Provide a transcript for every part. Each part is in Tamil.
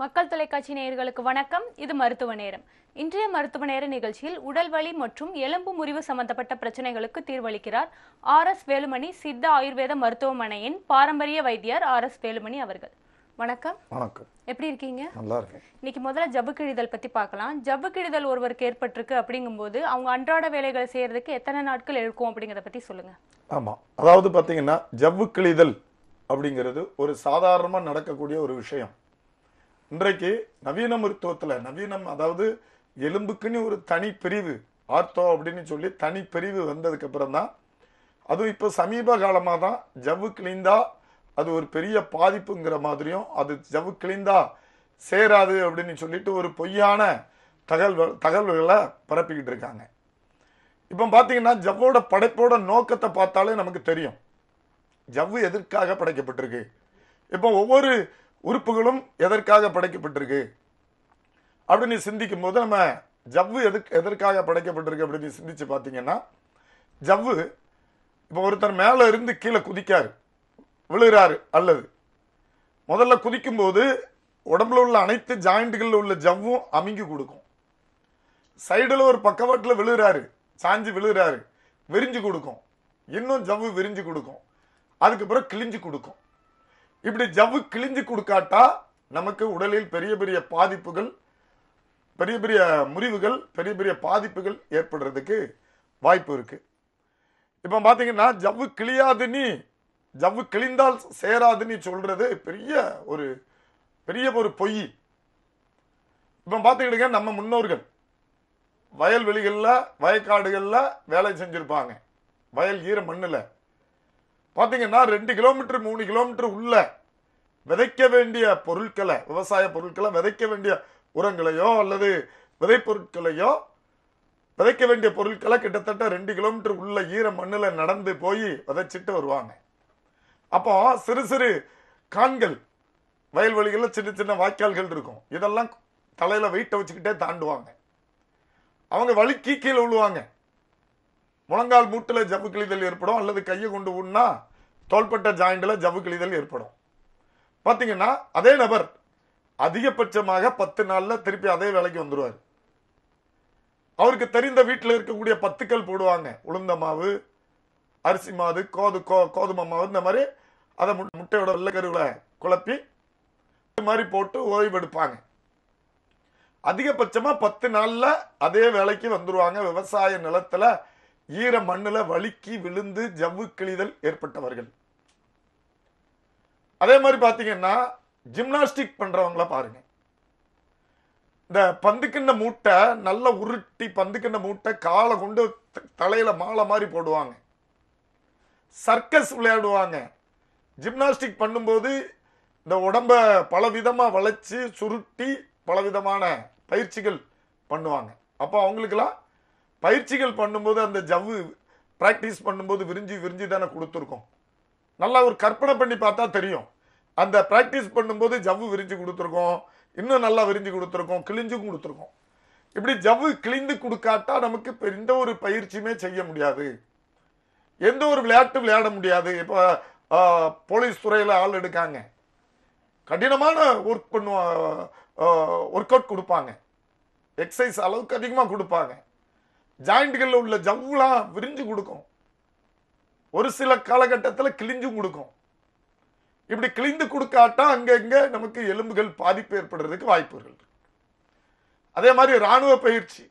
மக்கள் தொலைக்காட்சி நேயர்களுக்கு வணக்கம் இது மருத்துவ நேரம் இன்றைய மருத்துவ நேர நிகழ்ச்சியில் உடல் வலி மற்றும் எலும்பு முறிவு சம்பந்தப்பட்ட பிரச்சனைகளுக்கு தீர்வளிக்கிறார் ஆர் எஸ் வேலுமணி சித்த ஆயுர்வேத மருத்துவமனையின் பாரம்பரிய வைத்தியர் ஆர் எஸ் வேலுமணி அவர்கள் வணக்கம் வணக்கம் எப்படி இருக்கீங்க நல்லா இருக்கேன் இன்னைக்கு முதல்ல ஜவ்வு கிழிதல் பத்தி பார்க்கலாம் ஜவ்வு கிழிதல் ஒருவருக்கு ஏற்பட்டிருக்கு அப்படிங்கும்போது அவங்க அன்றாட வேலைகளை செய்யறதுக்கு எத்தனை நாட்கள் எடுக்கும் அப்படிங்கறத பத்தி சொல்லுங்க ஆமாம் அதாவது பார்த்தீங்கன்னா ஜவ்வு கிழிதல் அப்படிங்கிறது ஒரு சாதாரணமாக நடக்கக்கூடிய ஒரு விஷயம் இன்றைக்கு நவீன மருத்துவத்தில் நவீனம் அதாவது எலும்புக்குன்னு ஒரு தனி பிரிவு ஆர்த்தோ அப்படின்னு சொல்லி தனி பிரிவு வந்ததுக்கு அப்புறம் தான் அதுவும் இப்போ சமீப காலமாக தான் ஜவ்வு கிழிந்தா அது ஒரு பெரிய பாதிப்புங்கிற மாதிரியும் அது ஜவ்வு கிழிந்தா சேராது அப்படின்னு சொல்லிட்டு ஒரு பொய்யான தகவல் தகவல்களை பரப்பிக்கிட்டு இருக்காங்க இப்போ பார்த்தீங்கன்னா ஜவ்வோட படைப்போட நோக்கத்தை பார்த்தாலே நமக்கு தெரியும் ஜவ்வு எதற்காக படைக்கப்பட்டிருக்கு இப்போ ஒவ்வொரு உறுப்புகளும் எதற்காக படைக்கப்பட்டிருக்கு அப்படின்னு சிந்திக்கும் போது நம்ம ஜவ்வு எதுக்கு எதற்காக படைக்கப்பட்டிருக்கு அப்படின்னு சிந்திச்சு பார்த்தீங்கன்னா ஜவ்வு இப்போ ஒருத்தர் மேலே இருந்து கீழே குதிக்காரு விழுகிறாரு அல்லது முதல்ல குதிக்கும்போது உடம்புல உள்ள அனைத்து ஜாயிண்ட்டுகளில் உள்ள ஜவ்வும் அமுங்கி கொடுக்கும் சைடில் ஒரு பக்கவாட்டில் விழுகிறாரு சாஞ்சு விழுகிறாரு விரிஞ்சு கொடுக்கும் இன்னும் ஜவ்வு விரிஞ்சு கொடுக்கும் அதுக்கப்புறம் கிழிஞ்சு கொடுக்கும் இப்படி ஜவ்வு கிழிஞ்சு கொடுக்காட்டா நமக்கு உடலில் பெரிய பெரிய பாதிப்புகள் பெரிய பெரிய முறிவுகள் பெரிய பெரிய பாதிப்புகள் ஏற்படுறதுக்கு வாய்ப்பு இருக்கு இப்போ பார்த்தீங்கன்னா ஜவ்வு கிழியாதுன்னு ஜவ்வு கிழிந்தால் சேராதுன்னு சொல்றது பெரிய ஒரு பெரிய ஒரு பொய் இப்போ பார்த்துக்கிட்டுங்க நம்ம முன்னோர்கள் வயல்வெளிகளில் வயக்காடுகளில் வேலை செஞ்சுருப்பாங்க வயல் ஈர மண்ணில் பார்த்தீங்கன்னா ரெண்டு கிலோமீட்டர் மூணு கிலோமீட்டர் உள்ள விதைக்க வேண்டிய பொருட்களை விவசாய பொருட்களை விதைக்க வேண்டிய உரங்களையோ அல்லது விதை பொருட்களையோ விதைக்க வேண்டிய பொருட்களை கிட்டத்தட்ட ரெண்டு கிலோமீட்டர் உள்ள ஈர மண்ணில் நடந்து போய் விதைச்சிட்டு வருவாங்க அப்போ சிறு சிறு கான்கள் வயல்வெளிகளில் சின்ன சின்ன வாய்க்கால்கள் இருக்கும் இதெல்லாம் தலையில வெயிட்டை வச்சுக்கிட்டே தாண்டுவாங்க அவங்க வலிக்கு கீழே விழுவாங்க முழங்கால் மூட்டில் ஜவ்வு கிழிதல் ஏற்படும் அல்லது கையை கொண்டு ஊன்னா தோள்பட்ட ஜாயிண்டில் ஜவ்வு கிழிதல் ஏற்படும் பார்த்தீங்கன்னா அதே நபர் அதிகபட்சமாக பத்து நாள்ல திருப்பி அதே வேலைக்கு வந்துருவார் அவருக்கு தெரிந்த வீட்டில் இருக்கக்கூடிய பத்துக்கள் போடுவாங்க உளுந்த மாவு அரிசி மாவு கோது கோ கோதுமை மாவு இந்த மாதிரி அதை மு- முட்டையோட வெள்ளைக்கருவில் குழப்பி இது மாதிரி போட்டு ஓய்வெடுப்பாங்க அதிகபட்சமா பத்து நாள்ல அதே வேலைக்கு வந்துருவாங்க விவசாய நிலத்துல ஈர மண்ணுல வழுக்கி விழுந்து ஜவ்வு கிழிதல் ஏற்பட்டவர்கள் அதே மாதிரி பாத்தீங்கன்னா ஜிம்னாஸ்டிக் பண்றவங்கள பாருங்க இந்த பந்துக்கிண்ண மூட்டை நல்ல உருட்டி பந்துக்கிண்ண மூட்டை காலை கொண்டு த- தலையில மாலை மாதிரி போடுவாங்க சர்க்கஸ் விளையாடுவாங்க ஜிம்னாஸ்டிக் பண்ணும்போது இந்த உடம்ப பலவிதமா வளைச்சு சுருட்டி பலவிதமான பயிற்சிகள் பண்ணுவாங்க அப்போ அவங்களுக்கெல்லாம் பயிற்சிகள் பண்ணும்போது அந்த ஜவ்வு பிராக்டிஸ் பண்ணும்போது விரிஞ்சு விரிஞ்சு தானே கொடுத்துருக்கோம் நல்லா ஒரு கற்பனை பண்ணி பார்த்தா தெரியும் அந்த பிராக்டிஸ் பண்ணும்போது ஜவ்வு விரிஞ்சு கொடுத்துருக்கோம் இன்னும் நல்லா விரிஞ்சு கொடுத்துருக்கோம் கிழிஞ்சும் கொடுத்துருக்கோம் இப்படி ஜவ்வு கிழிந்து கொடுக்காட்டா நமக்கு இப்ப எந்த ஒரு பயிற்சியுமே செய்ய முடியாது எந்த ஒரு விளையாட்டு விளையாட முடியாது இப்போ போலீஸ் துறையில் ஆள் எடுக்காங்க கடினமான ஒர்க் பண்ணுவாங்க ஒர்க் அவுட் கொடுப்பாங்க எக்ஸசைஸ் அளவுக்கு அதிகமாக கொடுப்பாங்க ஜாயிண்ட்களில் உள்ள ஜவ்வுலாம் விரிஞ்சு கொடுக்கும் ஒரு சில காலகட்டத்தில் கிழிஞ்சும் கொடுக்கும் இப்படி கிழிந்து கொடுக்காட்டா அங்கங்க நமக்கு எலும்புகள் பாதிப்பு ஏற்படுறதுக்கு வாய்ப்புகள் இருக்கு அதே மாதிரி ராணுவ பயிற்சி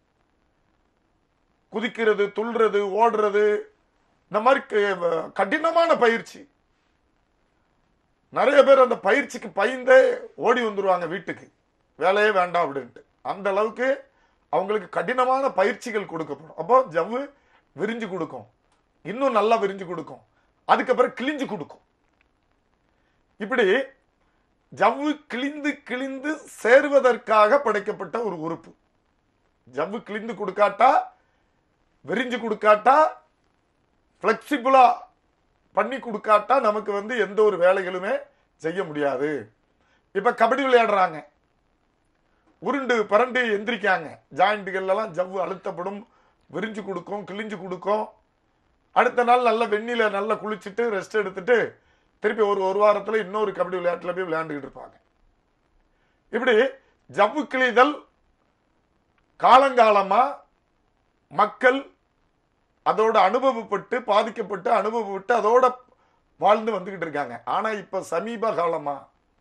குதிக்கிறது துள்ளுறது ஓடுறது இந்த மாதிரி க- கடினமான பயிற்சி நிறைய பேர் அந்த பயிற்சிக்கு பயந்தே ஓடி வந்துருவாங்க வீட்டுக்கு வேலையே வேண்டாம் அப்படின்ட்டு அந்த அளவுக்கு அவங்களுக்கு கடினமான பயிற்சிகள் கொடுக்கப்படும் அப்போ ஜவ்வு விரிஞ்சு கொடுக்கும் இன்னும் நல்லா விரிஞ்சு கொடுக்கும் அதுக்கப்புறம் கிழிஞ்சு கொடுக்கும் இப்படி ஜவ்வு கிழிந்து கிழிந்து சேருவதற்காக படைக்கப்பட்ட ஒரு உறுப்பு ஜவ்வு கிழிந்து கொடுக்காட்டா விரிஞ்சு கொடுக்காட்டா ஃப்ளெக்சிபிளா பண்ணி கொடுக்காட்டா நமக்கு வந்து எந்த ஒரு வேலைகளுமே செய்ய முடியாது இப்ப கபடி விளையாடுறாங்க உருண்டு பரண்டு எந்திரிக்காங்க ஜாயிண்ட்டுகள் எல்லாம் ஜவ்வு அழுத்தப்படும் விரிஞ்சு கொடுக்கும் கிழிஞ்சு கொடுக்கும் அடுத்த நாள் நல்ல வெந்நில நல்லா குளிச்சுட்டு ரெஸ்ட் எடுத்துட்டு திருப்பி ஒரு ஒரு வாரத்துல இன்னொரு கபடி விளையாட்டுல போய் விளையாண்டுக்கிட்டு இருப்பாங்க இப்படி ஜவ்வு கிழிதல் காலங்காலமா மக்கள் அதோட அனுபவப்பட்டு பாதிக்கப்பட்டு அனுபவப்பட்டு அதோட வாழ்ந்து வந்துகிட்டு இருக்காங்க ஆனா இப்ப சமீப காலமா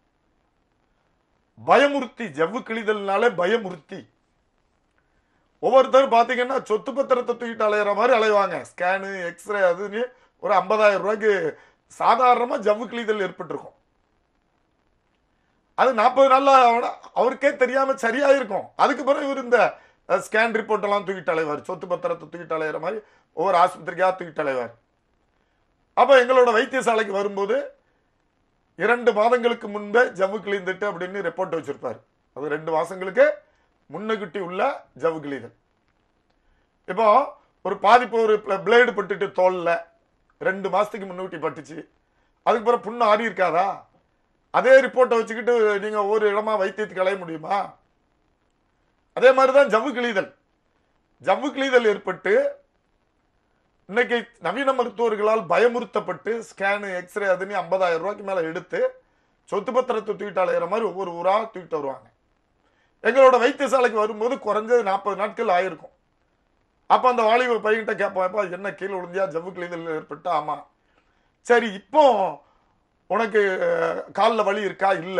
பயமுறுத்தி ஜவ்வு கிழிதல்னாலே பயமுறுத்தி ஒவ்வொருத்தரும் பாத்தீங்கன்னா சொத்து பத்திரத்தை தூக்கிட்டு அலையிற மாதிரி அலைவாங்க ஸ்கேனு எக்ஸ்ரே அதுன்னு ஒரு ஐம்பதாயிரம் ரூபாய்க்கு சாதாரணமா ஜவ்வு கிழிதல் ஏற்பட்டிருக்கும் அது நாற்பது நாள்ல அவன- அவருக்கே தெரியாம சரியா இருக்கும் அதுக்கு பிறகு இவர் இந்த ஸ்கேன் ரிப்போர்ட் எல்லாம் தூக்கிட்டு அலைவார் சொத்து பத்திரத்தை தூக்கிட்டு அலையிற மாதிரி ஒவ்வொரு ஆஸ்பத்திரிக்கா தூக்கிட்டு அலைவார் அப்ப எங்களோட வைத்தியசாலைக்கு வரும்போது இரண்டு மாதங்களுக்கு முன்பே ஜவ்வு கிழிந்துட்டு அப்படின்னு ரிப்போர்ட் வச்சிருப்பார் அது ரெண்டு மாசங்களுக்கு முன்னுக்குட்டி உள்ள ஜவ்வு கிழிதல் இப்போ ஒரு பாதிப்பு ஒரு பிளேடு பட்டுட்டு தோல்ல ரெண்டு மாசத்துக்கு முன்னுக்குட்டி பட்டுச்சு அதுக்கு பிறகு புண்ணு ஆறி இருக்காதா அதே ரிப்போர்ட்டை வச்சுக்கிட்டு நீங்க ஒரு இடமா வைத்தியத்துக்கு அலைய முடியுமா அதே மாதிரிதான் ஜவ்வு கிழிதல் ஜவ்வு கிழிதல் ஏற்பட்டு இன்னைக்கு நவீன மருத்துவர்களால் பயமுறுத்தப்பட்டு ஸ்கேனு எக்ஸ்ரே அதுன்னு ஐம்பதாயிரம் ரூபாய்க்கு மேல எடுத்து சொத்து பத்திரத்தை தூக்கிட்டு அலையிற மாதிரி ஒவ்வொரு ஊரா தூக்கிட்டு வருவாங்க எங்களோட வைத்தியசாலைக்கு வரும்போது குறைஞ்சது நாற்பது நாட்கள் ஆயிருக்கும் அப்ப அந்த வாலிப பையன்கிட்ட கேட்போம் "எப்பா, என்ன கீழே விழுந்தியா ஜவ்வு கிழிதல் ஏற்பட்டு ஆமா சரி இப்போ உனக்கு காலில் வலி இருக்கா இல்ல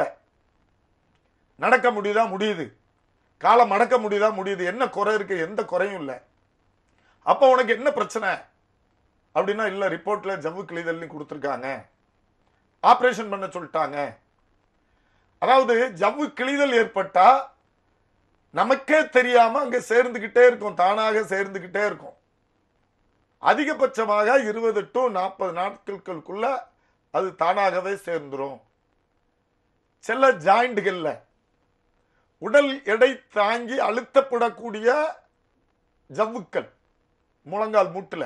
நடக்க முடியுதா முடியுது காலை மடக்க முடியுதா முடியுது என்ன குறை இருக்கு எந்த குறையும் இல்லை அப்போ உனக்கு என்ன பிரச்சனை அப்படின்னா இல்ல ரிப்போர்ட்ல ஜவ்வு கிழிதல்னு கொடுத்துருக்காங்க ஆபரேஷன் பண்ண சொல்லிட்டாங்க அதாவது ஜவ்வு கிழிதல் ஏற்பட்டா நமக்கே தெரியாம அங்க சேர்ந்துகிட்டே இருக்கும் தானாக சேர்ந்துகிட்டே இருக்கும் அதிகபட்சமாக இருபது டு நாற்பது நாட்களுக்குள்ள அது தானாகவே சேர்ந்துரும் சில ஜாயிண்ட்கள்ல உடல் எடை தாங்கி அழுத்தப்படக்கூடிய ஜவ்வுக்கள் முழங்கால் மூட்டுல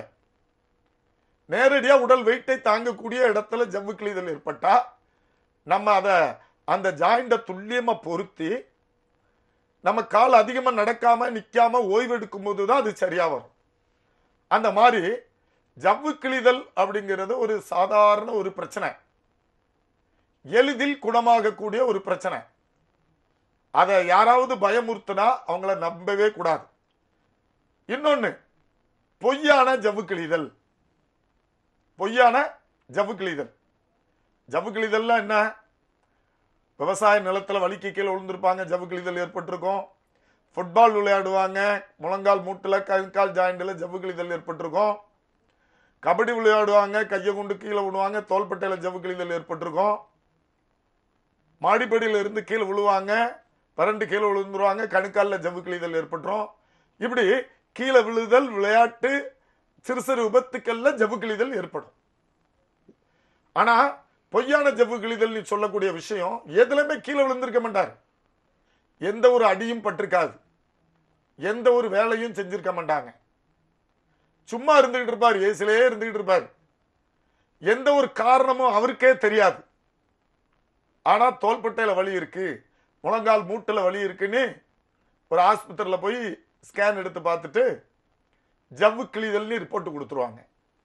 நேரடியா உடல் வெயிட்டை தாங்கக்கூடிய இடத்துல ஜவ்வு கிழிதல் ஏற்பட்டா நம்ம அதை அந்த ஜாயிண்ட துல்லியமா பொருத்தி நம்ம கால் அதிகமா நடக்காம நிக்காம ஓய்வு எடுக்கும் போது தான் அது சரியா வரும் அந்த மாதிரி ஜவ்வு கிழிதல் அப்படிங்கிறது ஒரு சாதாரண ஒரு பிரச்சனை எளிதில் குணமாகக்கூடிய ஒரு பிரச்சனை அதை யாராவது பயமுறுத்தினா அவங்கள நம்பவே கூடாது இன்னொன்னு பொய்யான ஜவ்வு கிழிதல் பொய்யான ஜவ்வு கிழிதல் ஜவ்வு கிழிதல்னா என்ன விவசாய நிலத்துல வலிக்கு கீழே விழுந்திருப்பாங்க ஜவ்வு கிழிதல் ஏற்பட்டிருக்கும் ஃபுட்பால் விளையாடுவாங்க முழங்கால் மூட்டுல கண்கால் ஜாயிண்டில் ஜவ்வு கிழிதல் ஏற்பட்டிருக்கும் கபடி விளையாடுவாங்க கையை கொண்டு கீழே விடுவாங்க தோள்பட்டையில ஜவ்வு கிழிதல் ஏற்பட்டிருக்கும் மாடிப்படியில இருந்து கீழே விழுவாங்க பரண்டு கீழே விழுந்துருவாங்க கணுக்காலில் ஜவ்வு கிழிதல் ஏற்பட்டுரும் இப்படி கீழே விழுதல் விளையாட்டு சிறு சிறு விபத்துக்கள்ல ஜவ்வு கிழிதல் ஏற்படும் ஆனா பொய்யான ஜவ்வு கிழிதல் நீ சொல்லக்கூடிய விஷயம் எதுலையுமே கீழே விழுந்திருக்க மாட்டார் எந்த ஒரு அடியும் பட்டிருக்காது எந்த ஒரு வேலையும் செஞ்சிருக்க மாட்டாங்க சும்மா இருந்துகிட்டு இருப்பார் ஏசிலேயே இருந்துகிட்டு இருப்பார் எந்த ஒரு காரணமும் அவருக்கே தெரியாது ஆனா தோள்பட்டையில வலி இருக்கு முழங்கால் மூட்டுல வலி இருக்குன்னு ஒரு ஆஸ்பத்திரியில போய் ஸ்கேன் எடுத்து பார்த்துட்டு ஜவ்வு கிழிதல்னு ரிப்போர்ட் கொடுத்துருவாங்க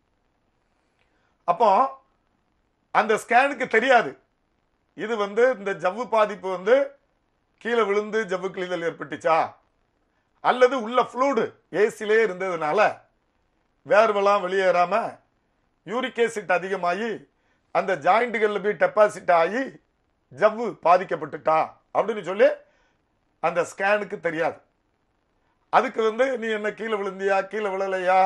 அப்போ அந்த ஸ்கேனுக்கு தெரியாது இது வந்து இந்த ஜவ்வு பாதிப்பு வந்து கீழே விழுந்து ஜவ்வு கிழிதல் ஏற்பட்டுச்சா அல்லது உள்ள ஃப்ளூடு ஏசிலே இருந்ததுனால வேர்வெல்லாம் வெளியேறாம யூரிக் ஆசிட் அதிகமாகி அந்த ஜாயிண்ட்டுகளில் போய் டெபாசிட் ஆகி ஜவ்வு பாதிக்கப்பட்டுட்டா அப்படின்னு சொல்லி அந்த ஸ்கேனுக்கு தெரியாது அதுக்கு வந்து நீ என்ன கீழே விழுந்தியா கீழே விழலையா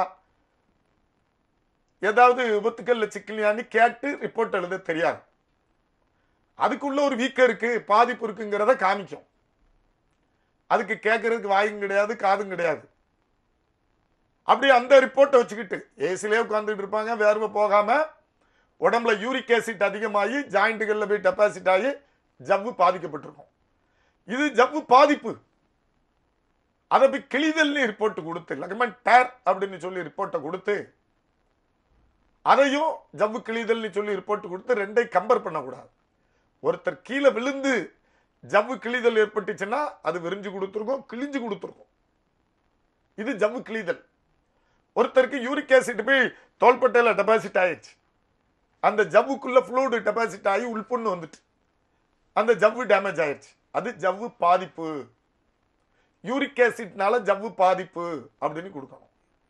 ஏதாவது விபத்துக்கள்ல சிக்கலையான்னு கேட்டு ரிப்போர்ட் எழுத தெரியாது அதுக்குள்ள ஒரு வீக்கம் இருக்கு பாதிப்பு இருக்குங்கிறத காமிக்கும் அதுக்கு கேட்கறதுக்கு வாயும் கிடையாது காதும் கிடையாது அப்படி அந்த ரிப்போர்ட்டை வச்சுக்கிட்டு ஏசிலே உட்காந்துட்டு இருப்பாங்க வேர்வை போகாம உடம்புல யூரிக் ஆசிட் அதிகமாகி ஜாயிண்ட்டுகளில் போய் டெபாசிட் ஆகி ஜவ்வு பாதிக்கப்பட்டிருக்கும் இது ஜவ்வு பாதிப்பு அதை போய் கிழிதல்னு ரிப்போர்ட் கொடுத்து லெகமெண்ட் டேர் அப்படின்னு சொல்லி ரிப்போர்ட்டை கொடுத்து அதையும் ஜவ்வு கிழிதல்னு சொல்லி ரிப்போர்ட் கொடுத்து ரெண்டை கம்பேர் பண்ணக்கூடாது ஒருத்தர் கீழே விழுந்து ஜவ்வு கிழிதல் ஏற்பட்டுச்சுன்னா அது விரிஞ்சு கொடுத்துருக்கும் கிழிஞ்சு கொடுத்துருக்கும் இது ஜவ்வு கிழிதல் ஒருத்தருக்கு யூரிக் ஆசிட் போய் தோள்பட்டையில டெபாசிட் ஆயிடுச்சு அந்த ஜவ்வுக்குள்ள ஃப்ளூடு டெபாசிட் ஆகி உள்புண்ணு வந்துட்டு அந்த ஜவ்வு டேமேஜ் ஆயிடுச்சு அது ஜவ்வு பாதிப்பு யூரிக் ஆசிட்னால ஜவ்வு பாதிப்பு அப்படின்னு கொடுக்கணும்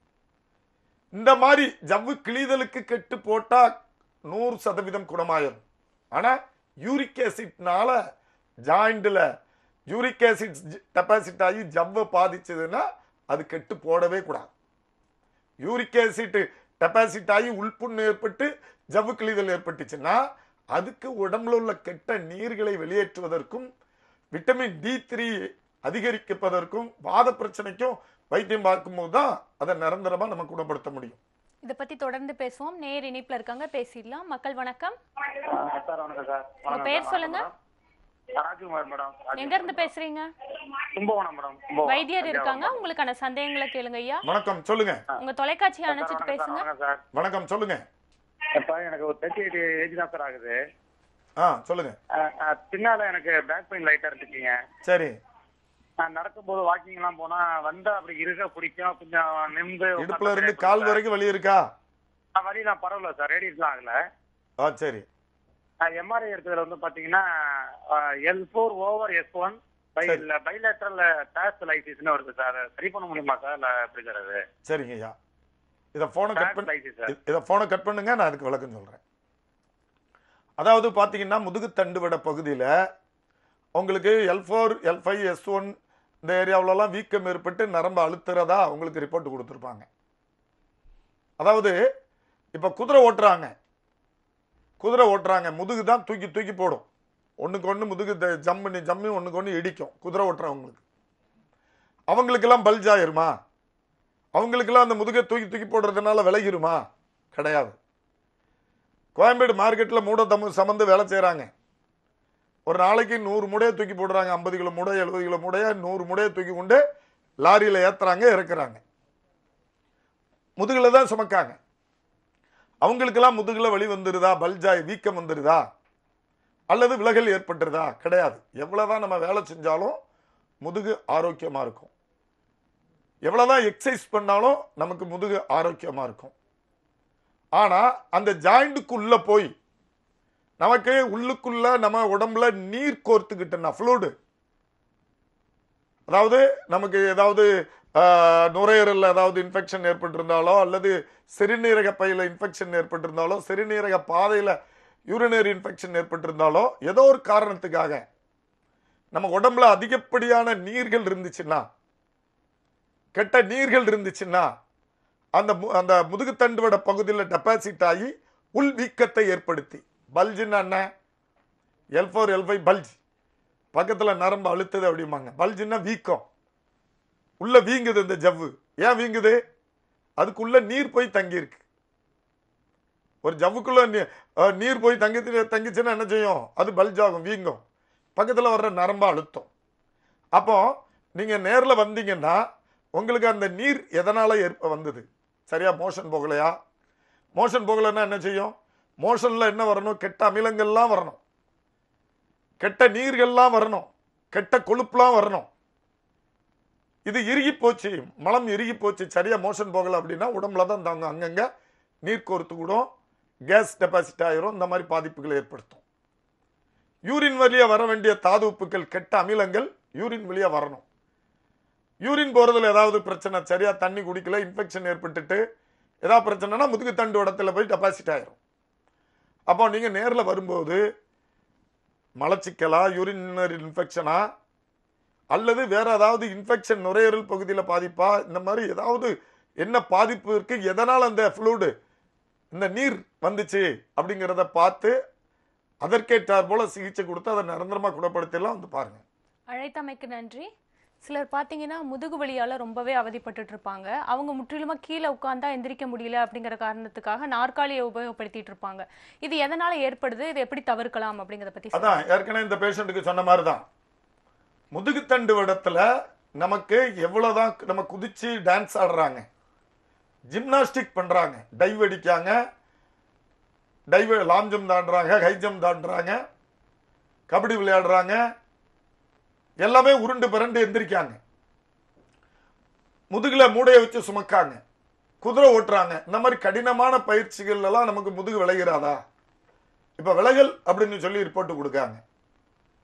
இந்த மாதிரி ஜவ்வு கிழிதலுக்கு கெட்டு போட்டா நூறு சதவீதம் குணமாயிரும் ஆனா யூரிக் ஆசிட்னால ஜாயிண்ட்ல யூரிக் ஆசிட் டெபாசிட் ஆகி ஜவ்வை பாதிச்சதுன்னா அது கெட்டு போடவே கூடாது யூரிக் ஆசிட் டெபாசிட் ஆகி உள்புண்ணு ஏற்பட்டு ஜவ்வு கிழிதல் ஏற்பட்டுச்சுன்னா அதுக்கு உடம்புல உள்ள கெட்ட நீர்களை வெளியேற்றுவதற்கும் விட்டமின் டி த்ரீ அதிகரிப்பதற்கும் வாத பிரச்சனைக்கும் வைத்தியம் பார்க்கும்போது தான் அதை நிரந்தரமா நம்ம குணப்படுத்த முடியும் இதை பத்தி தொடர்ந்து பேசுவோம் நேர் இணைப்புல இருக்காங்க பேசிடலாம் மக்கள் வணக்கம் ஆ, சார் வணக்கம் சார் வணக்கம் பேர் சார், சொல்லுங்க. வணக்கம் மேடம். ராஜ்குமார் மேடம் ராஜ்குமார் எங்க இருந்து பேசுறீங்க கும்பகோணம் மேடம் கும்பகோணம். வைத்தியர் தஞ்சாவூர் இருக்காங்க மேடம். உங்களுக்கான சந்தேகங்களை கேளுங்க ஐயா வணக்கம் சொல்லுங்க உங்க தொலைக்காட்சியை சார், அணைச்சிட்டு வணக்கம் சார், பேசுங்க வணக்கம் சார் வணக்கம் சொல்லுங்க இப்ப எனக்கு ஒரு தேர்ட்டி எயிட் ஏஜ் தான் சார் ஆகுது ஆ சொல்லுங்க ஆ, ஆ, பின்னால எனக்கு பேக் பெயின் லைட்டா இருந்துச்சுங்க சரி நான் நடக்கும்போது வாக்கிங் எல்லாம் போனா வந்தா அப்படி இருக்க பிடிக்கும் கொஞ்சம் நிமிந்து இடுப்புல இருந்து கால் வரைக்கும் வலி இருக்கா வழியெல்லாம் பரவாயில்ல சார் ரேடியஸ்லாம் ஆகல ஆ சரி எம்ஆர்ஐ எடுத்ததுல வந்து பாத்தீங்கன்னா L four over S one பை சரி. பைலேட்டரல் டாஸ்லைசிஸ்னு வருது சார் சரி பண்ண முடியுமா சார் இல்ல எப்படி சார் அது சரிங்க ஐயா இதை போனை கட் பண்ணி டாஸ்லைசிஸ் சார் இ- இதை போனை கட் பண்ணுங்க நான் அதுக்கு விளக்கம் சொல்றேன் அதாவது பாத்தீங்கன்னா முதுகுத்தண்டு விட பகுதியில உங்களுக்கு L four L five S one இந்த ஏரியாவுலலாம் வீக்கம் ஏற்பட்டு நரம்பு அழுத்துறதா உங்களுக்கு ரிப்போர்ட் கொடுத்துருப்பாங்க அதாவது இப்போ குதிரை ஓட்டுறாங்க குதிரை ஓட்டுறாங்க முதுகு தான் தூக்கி தூக்கி போடும் ஒண்ணுக்கு ஒன்று முதுகு த- ஜம்முன்னு ஜம்மு ஒண்ணுக்கு ஒன்று இடிக்கும் குதிரை ஓட்டுறவங்களுக்கு அவங்களுக்கெல்லாம் பல்ஜ் ஆயிருமா அவங்களுக்கெல்லாம் அந்த முதுகை தூக்கி தூக்கி போடுறதுனால விலகிருமா கிடையாது கோயம்பேடு மார்க்கெட்டில் மூட தம்மு சமந்து வேலை செய்கிறாங்க ஒரு நாளைக்கு நூறு மூடையை தூக்கி போடுறாங்க ஐம்பது கிலோ மூடை எழுபது கிலோ மூடையை நூறு மூடையை தூக்கி கொண்டு லாரியில் ஏற்றுறாங்க இறக்குறாங்க முதுகில் தான் சுமக்காங்க அவங்களுக்கெல்லாம் முதுகில் வலி வந்துருதா பல்ஜாய் வீக்கம் வந்துருதா அல்லது விலகல் ஏற்பட்டுருதா கிடையாது எவ்வளவுதான் நம்ம வேலை செஞ்சாலும் முதுகு ஆரோக்கியமாக இருக்கும் எவ்வளவுதான் எக்ஸசைஸ் பண்ணாலும் நமக்கு முதுகு ஆரோக்கியமா இருக்கும் ஆனா அந்த ஜாயிண்ட்டுக்குள்ள போய் நமக்கு உள்ளுக்குள்ள நம்ம உடம்புல நீர் கோர்த்துக்கிட்டோம்னா ஃப்ளூடு அதாவது நமக்கு ஏதாவது ஆஹ், நுரையீரல்ல ஏதாவது இன்ஃபெக்ஷன் ஏற்பட்டிருந்தாலோ அல்லது சிறுநீரக பையில இன்ஃபெக்ஷன் ஏற்பட்டிருந்தாலோ சிறுநீரக பாதையில யூரினரி இன்ஃபெக்ஷன் ஏற்பட்டிருந்தாலோ ஏதோ ஒரு காரணத்துக்காக நம்ம உடம்புல அதிகப்படியான நீர்கள் இருந்துச்சுன்னா கெட்ட நீர்கள் இருந்துச்சுன்னா அந்த மு- அந்த முதுகுத்தண்டுவட பகுதியில் டெபாசிட் ஆகி உள் வீக்கத்தை ஏற்படுத்தி பல்ஜுன்னு என்ன L four L five bulge பக்கத்தில் நரம்பு அழுத்துது அப்படிம்பாங்க பல்ஜுன்னா வீக்கம் உள்ள வீங்குது இந்த ஜவ்வு ஏன் வீங்குது அதுக்குள்ள நீர் போய் தங்கியிருக்கு ஒரு ஜவ்வுக்குள்ள நீ- அஹ், நீர் போய் தங்கி தங்கிச்சுன்னா என்ன செய்யும் அது பல்ஜ் ஆகும் வீங்கும் பக்கத்தில் வர்ற நரம்பு அழுத்தம் அப்போ நீங்க நேர்ல வந்தீங்கன்னா உங்களுக்கு அந்த நீர் எதனால ஏற்ப வந்தது சரியா மோஷன் போகலையா மோஷன் போகலைன்னா என்ன செய்யும் மோஷன்ல என்ன வரணும் கெட்ட அமிலங்கள்லாம் வரணும் கெட்ட நீர்கள்லாம் வரணும் கெட்ட கொழுப்புலாம் வரணும் இது இறுகி போச்சு மலம் இறுகி போச்சு சரியா மோஷன் போகல அப்படின்னா உடம்புல தான் தாங்க அங்கங்க நீர் கோர்த்து கூடும் கேஸ் டெபாசிட் ஆயிரும் இந்த மாதிரி பாதிப்புகளை ஏற்படுத்தும் யூரின் வழியா வர வேண்டிய தாது உப்புக்கள் கெட்ட அமிலங்கள் யூரின் வழியா வரணும் யூரின் போறதுல ஏதாவது பிரச்சனை சரியா தண்ணி குடிக்கல இன்ஃபெக்ஷன் ஏற்பட்டுட்டு ஏதாவது பிரச்சனைனா முதுகு தண்டு இடத்துல போய் டெபாசிட் ஆயிரும் அப்போ நீங்க நேர்ல வரும்போது மலச்சிக்கலா யூரினரி இன்ஃபெக்ஷனா அல்லது வேற ஏதாவது இன்ஃபெக்ஷன் நுரையீரல் பகுதியில் பாதிப்பா இந்த மாதிரி ஏதாவது என்ன பாதிப்பு இருக்கு எதனால் அந்த ஃப்ளூடு இந்த நீர் வந்துச்சு அப்படிங்கிறத பார்த்து அதற்கேற்றார் போல சிகிச்சை கொடுத்து அதை நிரந்தரமா குணப்படுத்திடலாம் வந்து பாருங்க அழைத்தமைக்கு நன்றி சிலர் பார்த்தீங்கன்னா முதுகு வலியால ரொம்பவே அவதிப்பட்டுட்டு இருப்பாங்க அவங்க முற்றிலுமா கீழே உட்கார்ந்தா எந்திரிக்க முடியல அப்படிங்கிற காரணத்துக்காக நாற்காலியை உபயோகப்படுத்திட்டு இருப்பாங்க இது எதனால ஏற்படுது இதை எப்படி தவிர்க்கலாம் அப்படிங்கறத பத்தி சொல்லுங்க. அதான் ஏற்கனவே இந்த பேஷண்ட்டுக்கு சொன்ன மாதிரி தான் முதுகுத்தண்டு இடத்துல நமக்கு எவ்வளவுதான் நம்ம குதிச்சு டான்ஸ் ஆடுறாங்க ஜிம்னாஸ்டிக் பண்றாங்க டைவ் அடிக்காங்க டைவ் லாங் ஜம்ப் தாண்டுறாங்க ஹை ஜம்ப் தாண்டுறாங்க கபடி விளையாடுறாங்க எல்லாமே உருண்டு பிறண்டு எந்திரிக்காங்க முதுகுல மூடையை வச்சு சுமக்காங்க குதிரை ஓட்டுறாங்க இந்த மாதிரி கடினமான பயிற்சிகள் எல்லாம் நமக்கு முதுகு விளைகிறாதா இப்ப விலகல் அப்படின்னு சொல்லி ரிப்போர்ட் கொடுக்காங்க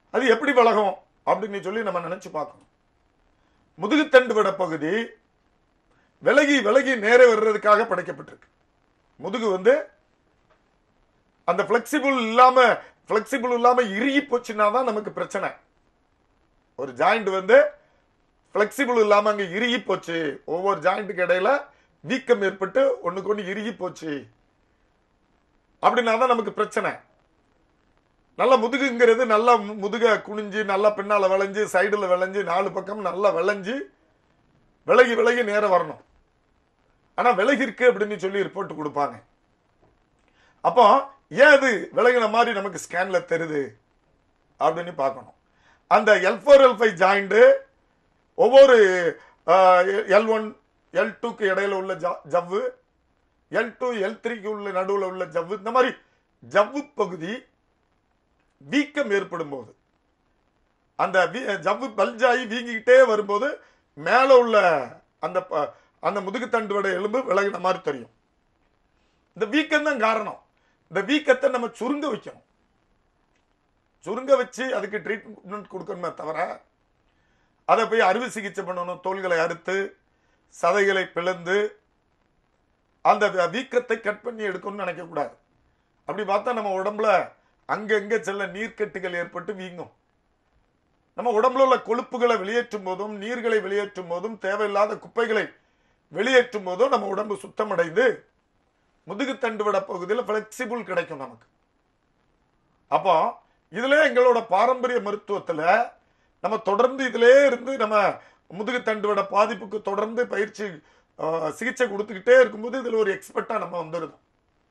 அது எப்படி விலகும் அப்படின்னு சொல்லி நம்ம நினைச்சு பார்க்கணும் முதுகுத்தண்டு விட பகுதி விலகி விலகி நேரே வர்றதுக்காக படைக்கப்பட்டிருக்கு முதுகு வந்து அந்த பிளெக்சிபிள் இல்லாம பிளெக்சிபிள் இல்லாம இறுகி போச்சுன்னா தான் நமக்கு பிரச்சனை ஒரு ஜாயிண்ட் வந்து பிளெக்சிபிள் இல்லாம அங்க இறுகி போச்சு ஒவ்வொரு ஜாயிண்ட்டுக்கு இடையில வீக்கம் ஏற்பட்டு ஒண்ணுக்கு ஒண்ணு இறுகி போச்சு அப்படின்னா தான் நமக்கு பிரச்சனை நல்ல முதுகுங்கிறது நல்லா மு- முதுக குனிஞ்சு நல்லா பின்னால விளைஞ்சு சைடுல விளைஞ்சு நாலு பக்கம் நல்லா விளைஞ்சு விலகி விலகி நேரம் வரணும் ஆனா விலகி இருக்கு அப்படின்னு சொல்லி ரிப்போர்ட் கொடுப்பாங்க அப்போ ஏன் அது விலகின மாதிரி நமக்கு ஸ்கேன்ல தெரியுது அப்படின்னு பார்க்கணும் அந்த L four L five joint ஒவ்வொரு எல் ஒன் எல் டூக்கு இடையில உள்ள ஜ- ஜவ்வு எல் டூ எல் த்ரீக்கு உள்ள நடுவில் உள்ள ஜவ்வு இந்த மாதிரி ஜவ்வு பகுதி வீக்கம் ஏற்படும் போது அந்த வீ- ஜவ்வு பல்ஜாகி வீங்கிக்கிட்டே வரும்போது மேலே உள்ள அந்த ப- அந்த முதுகுத்தண்டுவோட எலும்பு விலகின மாதிரி தெரியும் இந்த வீக்கம் தான் காரணம் இந்த வீக்கத்தை நம்ம சுருங்க வைக்கணும் சுருங்க வச்சு அதுக்கு ட்ரீட்மெண்ட் கொடுக்கணுமே தவிர அதை போய் அறுவை சிகிச்சை பண்ணணும் தோள்களை அறுத்து சதைகளை பிளந்து அந்த வி- வீக்கத்தை கட் பண்ணி எடுக்கணும்னு நினைக்கக்கூடாது அப்படி பார்த்தா நம்ம உடம்புல அங்கங்க செல்ல நீர்க்கட்டுகள் ஏற்பட்டு வீங்கும் நம்ம உடம்புல உள்ள கொழுப்புகளை வெளியேற்றும் போதும் நீர்களை வெளியேற்றும் போதும் தேவையில்லாத குப்பைகளை வெளியேற்றும் போதும் நம்ம உடம்பு சுத்தமடைந்து முதுகுத்தண்டு விட பகுதியில் ஃபிளெக்சிபிள் கிடைக்கும் நமக்கு அப்போ இதுல எங்களோட பாரம்பரிய மருத்துவத்துல நம்ம தொடர்ந்து இதிலே இருந்து நம்ம முதுகுத்தண்டு விட பாதிப்புக்கு தொடர்ந்து பயிற்சி அஹ், சிகிச்சை கொடுத்துக்கிட்டே இருக்கும்போது இதுல ஒரு எக்ஸ்பர்ட்டா நம்ம வந்துருந்தோம்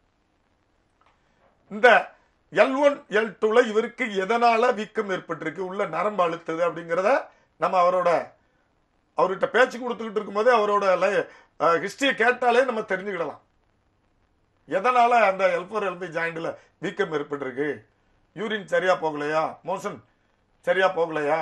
இந்த எல் ஒன் எல் டூல இவருக்கு எதனால வீக்கம் ஏற்பட்டிருக்கு உள்ள நரம்பு அழுத்துது அப்படிங்கிறத நம்ம அவரோட அவர்கிட்ட பேச்சு கொடுத்துக்கிட்டு இருக்கும்போதே அவரோட ஹிஸ்டரியை கேட்டாலே நம்ம தெரிஞ்சுக்கிடலாம் எதனால அந்த எல்பர் எல்பி ஜாயிண்ட்ல வீக்கம் ஏற்பட்டிருக்கு யூரின் சரியா போகலையா மோஷன் சரியா போகலையா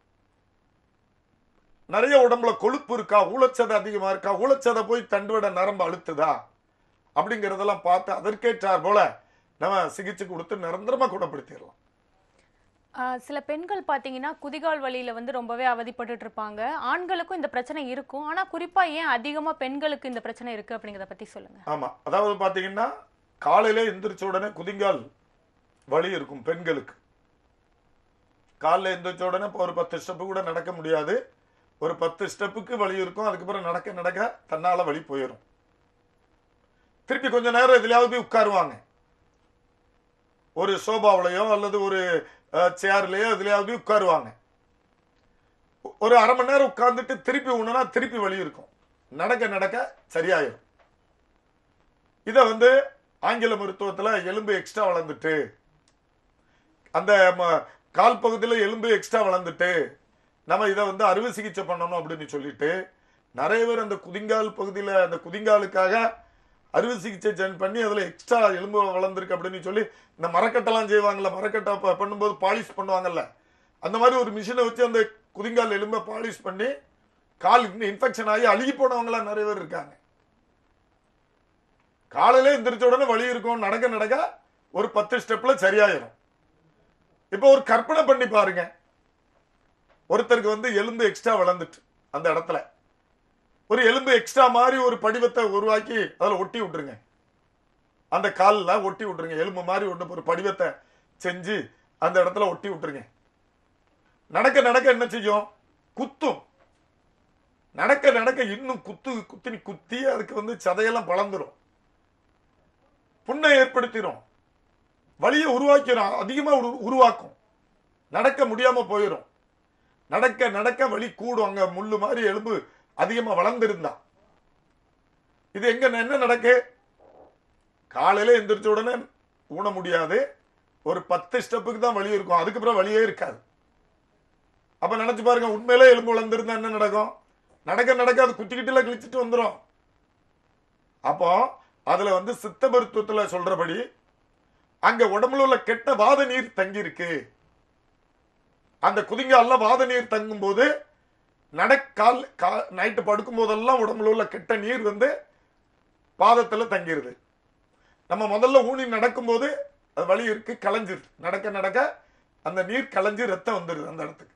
நிறைய உடம்புல கொழுப்பு இருக்கா ஊழச்சதை அதிகமா இருக்கா ஊழச்சதை போய் தண்டுவட நரம்பு அழுத்துதா அப்படிங்கறதெல்லாம் பார்த்து அதற்கேற்றார் போல நம்ம சிகிச்சை கொடுத்து நிரந்தரமா குணப்படுத்திடலாம் ஆஹ் சில பெண்கள் பாத்தீங்கன்னா குதிகால் வலியில வந்து ரொம்பவே அவதிப்பட்டுட்டு இருப்பாங்க ஆண்களுக்கும் இந்த பிரச்சனை இருக்கும் ஆனா குறிப்பா ஏன் அதிகமா பெண்களுக்கு இந்த பிரச்சனை இருக்கு அப்படிங்கறத பத்தி சொல்லுங்க ஆமா அதாவது பாத்தீங்கன்னா காலையில எந்திரிச்ச உடனே குதிங்கால் வலி இருக்கும் பெண்களுக்கு காலைல எந்திரிச்ச உடனே இப்போ ஒரு பத்து ஸ்டெப்பு கூட நடக்க முடியாது ஒரு பத்து ஸ்டெப்புக்கு வலி இருக்கும் அதுக்கப்புறம் நடக்க நடக்க தன்னால வலி போயிடும் திருப்பி கொஞ்ச நேரம் எதுலயாவது போய் உட்காருவாங்க ஒரு சோபாவிலையோ அல்லது ஒரு சேர்லயோ எதுலயாவது போய் உட்காருவாங்க ஒரு அரை மணி நேரம் உட்கார்ந்துட்டு திருப்பி உண்ணுனா திருப்பி வலி இருக்கும் நடக்க நடக்க சரியாயிரும் இதை வந்து ஆங்கில மருத்துவத்துல எலும்பு எக்ஸ்ட்ரா வளர்ந்துட்டு அந்த ம- கால் பகுதியில் எலும்பு எக்ஸ்ட்ரா வளர்ந்துட்டு நம்ம இதை வந்து அறுவை சிகிச்சை பண்ணணும் அப்படின்னு சொல்லிட்டு நிறைய பேர் அந்த குதிங்கால் பகுதியில் அந்த குதிங்காலுக்காக அறுவை சிகிச்சை ஜென் பண்ணி அதில் எக்ஸ்ட்ரா எலும்பு வளர்ந்துருக்கு அப்படின்னு சொல்லி இந்த மரக்கட்டெல்லாம் செய்வாங்கல்ல மரக்கட்டை ப- பண்ணும்போது பாலிஷ் பண்ணுவாங்கல்ல அந்த மாதிரி ஒரு மிஷினை வச்சு அந்த குதிங்கால் எலும்பை பாலிஷ் பண்ணி கால் இன்ஃபெக்ஷன் ஆகி அழுகி போனவங்களாம் நிறைய பேர் இருக்காங்க காலையில எந்திரிச்ச உடனே வலி இருக்கும் நடக்க நடக்க ஒரு பத்து ஸ்டெப்ல சரியாயிரும் இப்போ ஒரு கற்பனை பண்ணி பாருங்க ஒருத்தருக்கு வந்து எலும்பு எக்ஸ்ட்ரா வளர்ந்துட்டு அந்த இடத்துல ஒரு எலும்பு எக்ஸ்ட்ரா மாதிரி ஒரு படிவத்தை உருவாக்கி அதில் ஒட்டி விட்டுருங்க அந்த காலில் ஒட்டி விட்டுருங்க எலும்பு மாதிரி ஒன்று ஒரு படிவத்தை செஞ்சு அந்த இடத்துல ஒட்டி விட்டுருங்க நடக்க நடக்க என்ன செய்யும் குத்தும் நடக்க நடக்க இன்னும் குத்து குத்தி குத்தி அதுக்கு வந்து சதையெல்லாம் பளந்துரும் புண்ணை ஏற்படுத்திடும் வலியை உருவாக்கிடும் அதிகமா உரு- உருவாக்கும் நடக்க முடியாம போயிடும் நடக்க நடக்க வலி கூடும் அங்க முள்ளு மாதிரி எலும்பு அதிகமா வளர்ந்திருந்தா இது எங்க என்ன நடக்கு காலையில எந்திரிச்ச உடனே ஊன முடியாது ஒரு பத்து ஸ்டெப்புக்கு தான் வலி இருக்கும் அதுக்கப்புறம் வலியே இருக்காது அப்ப நினைச்சு பாருங்க உண்மையிலே எலும்பு வளர்ந்திருந்தா என்ன நடக்கும் நடக்க நடக்க அது குத்திக்கிட்டுல கிழிச்சிட்டு வந்துடும் அப்போ அதுல வந்து சித்த மருத்துவத்துல சொல்றபடி அங்க உடம்புல உள்ள கெட்ட வாத நீர் தங்கி இருக்கு அந்த குதிங்கால்ல வாத நீர் தங்கும் போது நடக்கால் நைட்டு படுக்கும் போதெல்லாம் உடம்புல உள்ள கெட்ட நீர் வந்து பாதத்துல தங்கிருது நம்ம முதல்ல ஊனி நடக்கும்போது அது வலி இருக்கு கலைஞ்சிருது நடக்க நடக்க அந்த நீர் கலைஞ்சு ரத்தம் வந்துடுது அந்த இடத்துக்கு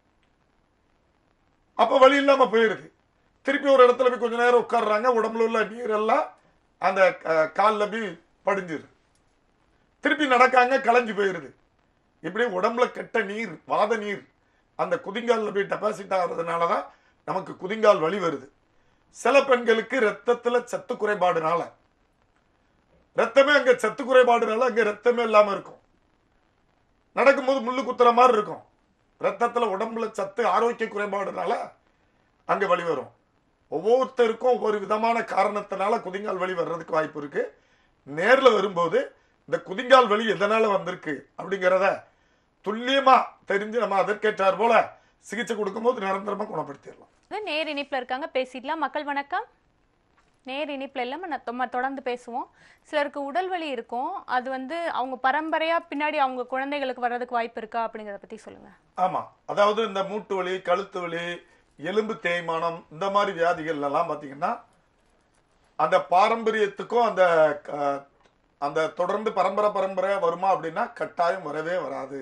அப்ப வழி இல்லாம போயிருது திருப்பி ஒரு இடத்துல போய் கொஞ்ச நேரம் உட்கார்றாங்க உடம்புல உள்ள நீர் எல்லாம் அந்த அஹ், கால்ல போய் படிஞ்சிருது திருப்பி நடக்காங்க கலைஞ்சு போயிருது இப்படி உடம்புல கெட்ட நீர் வாத நீர் அந்த குதிங்கால்ல போய் டெபாசிட் ஆகுறதுனால தான் நமக்கு குதிங்கால் வலி வருது சில பெண்களுக்கு ரத்தத்துல சத்து குறைபாடுனால ரத்தமே அங்க சத்து குறைபாடுனால அங்க ரத்தமே இல்லாம இருக்கும் நடக்கும்போது முள்ளு குத்துற மாதிரி இருக்கும் ரத்தத்துல உடம்புல சத்து ஆரோக்கிய குறைபாடுனால அங்க வலி வரும் ஒவ்வொருத்தருக்கும் ஒவ்வொரு விதமான காரணத்தினால குதிங்கால் வலி வர்றதுக்கு வாய்ப்பு இருக்கு நேர்ல வரும்போது இந்த குதிங்கால் வலி எதனால வந்திருக்கு அப்படிங்கிறத துல்லியமா தெரிஞ்சு நம்ம அதற்கேற்றார் போல சிகிச்சை கொடுக்கும்போது நிரந்தரமா குணப்படுத்திடலாம் இது நேர் இணைப்புல இருக்காங்க பேசிடலாம் மக்கள் வணக்கம் நேர் இணைப்புல இல்லாம நான் தொ- தொடர்ந்து பேசுவோம் சிலருக்கு உடல் வலி இருக்கும் அது வந்து அவங்க பரம்பரையா பின்னாடி அவங்க குழந்தைகளுக்கு வர்றதுக்கு வாய்ப்பு இருக்கா அப்படிங்கறத பத்தி சொல்லுங்க ஆமா அதாவது இந்த மூட்டு வலி கழுத்து வலி எலும்பு தேய்மானம் இந்த மாதிரி வியாதிகள் எல்லாம் பாத்தீங்கன்னா அந்த பாரம்பரியத்துக்கும் அந்த க- அந்த தொடர்ந்து பரம்பரை பரம்பரையா வருமா அப்படின்னா கட்டாயம் வரவே வராது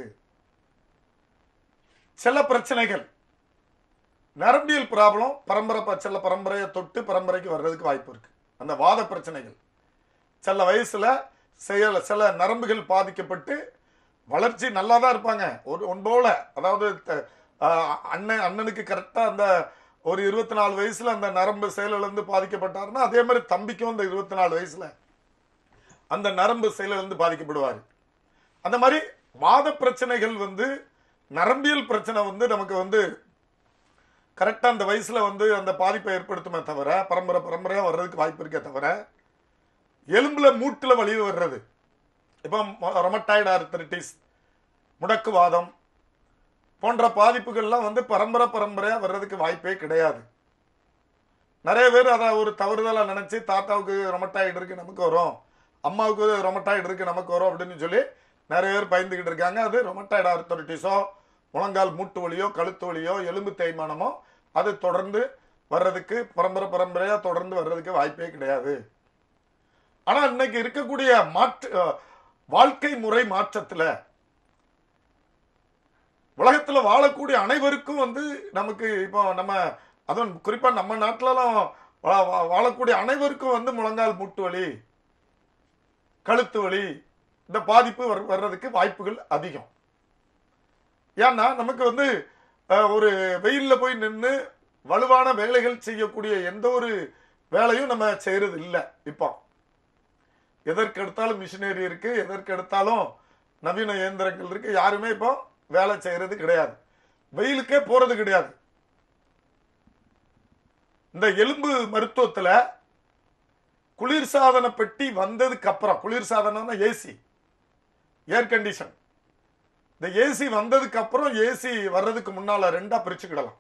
சில பிரச்சனைகள் நரம்பியல் ப்ராப்ளம் பரம்பரை ப- சில பரம்பரையை தொட்டு பரம்பரைக்கு வர்றதுக்கு வாய்ப்பு இருக்கு அந்த வாத பிரச்சனைகள் சில வயசுல செயல் சில நரம்புகள் பாதிக்கப்பட்டு வளர்ச்சி நல்லா தான் இருப்பாங்க ஒரு ஒன்போல அதாவது த- ஆஹ் அண்ணன் அண்ணனுக்கு கரெக்டா அந்த ஒரு இருபத்தி நாலு வயசுல அந்த நரம்பு செயலிழந்து பாதிக்கப்பட்டாருன்னா அதே மாதிரி தம்பிக்கும் அந்த இருபத்தி நாலு வயசுல அந்த நரம்பு செயலிழந்து பாதிக்கப்படுவார் அந்த மாதிரி வாத பிரச்சனைகள் வந்து நரம்பியல் பிரச்சனை வந்து நமக்கு வந்து கரெக்டா அந்த வயசுல வந்து அந்த பாதிப்பை ஏற்படுத்துமே தவிர பரம்பரை பரம்பரையா வர்றதுக்கு வாய்ப்பு இருக்கே தவிர எலும்புல மூட்டுல வலி வர்றது இப்போ ரொமட்டாய்டு ஆர்த்தரிட்டிஸ் முடக்குவாதம் போன்ற பாதிப்புகள்லாம் வந்து பரம்பரை பரம்பரையா வர்றதுக்கு வாய்ப்பே கிடையாது நிறைய பேர் அதை ஒரு தவறுதலா நினைச்சு தாத்தாவுக்கு ரொமட்டாய்டு இருக்கு நமக்கு வரும் அம்மாவுக்கு ரொமட்டாய்டு இருக்கு நமக்கு வரும் அப்படின்னு சொல்லி நிறைய பேர் பயந்துகிட்டு இருக்காங்க அது ரொமட்டாய்டு ஆர்த்தரிட்டிஸோ முழங்கால் மூட்டு வலியோ கழுத்து வலியோ எலும்பு தேய்மானமோ அது தொடர்ந்து வர்றதுக்கு பரம்பரை பரம்பரையா தொடர்ந்து வர்றதுக்கு வாய்ப்பே கிடையாது ஆனா இன்னைக்கு இருக்கக்கூடிய மாற்று அஹ், வாழ்க்கை முறை மாற்றத்துல உலகத்துல வாழக்கூடிய அனைவருக்கும் வந்து நமக்கு இப்போ நம்ம அதுவும் குறிப்பா நம்ம நாட்டிலலாம் வா- வா- வாழக்கூடிய அனைவருக்கும் வந்து முழங்கால் மூட்டு வலி கழுத்து வலி இந்த பாதிப்பு வர்- வர்றதுக்கு வாய்ப்புகள் அதிகம் ஏன்னா நமக்கு வந்து அஹ், ஒரு வெயில்ல போய் நின்று வலுவான வேலைகள் செய்யக்கூடிய எந்த ஒரு வேலையும் நம்ம செய்யறது இல்லை இப்போ எதற்கு எடுத்தாலும் மிஷினரி இருக்கு எதற்கு எடுத்தாலும் நவீன இயந்திரங்கள் இருக்கு யாருமே இப்போ வேலை செய்யறது கிடையாது வெயிலுக்கே போறது கிடையாது இந்த எலும்பு மருத்துவத்துல குளிர்சாதன பெட்டி வந்ததுக்கு அப்புறம் குளிர்சாதனம்னா ஏசி ஏர் கண்டிஷன் இந்த ஏசி வந்ததுக்கு அப்புறம் ஏசி வர்றதுக்கு முன்னால ரெண்டா பிரிச்சுக்கிடலாம்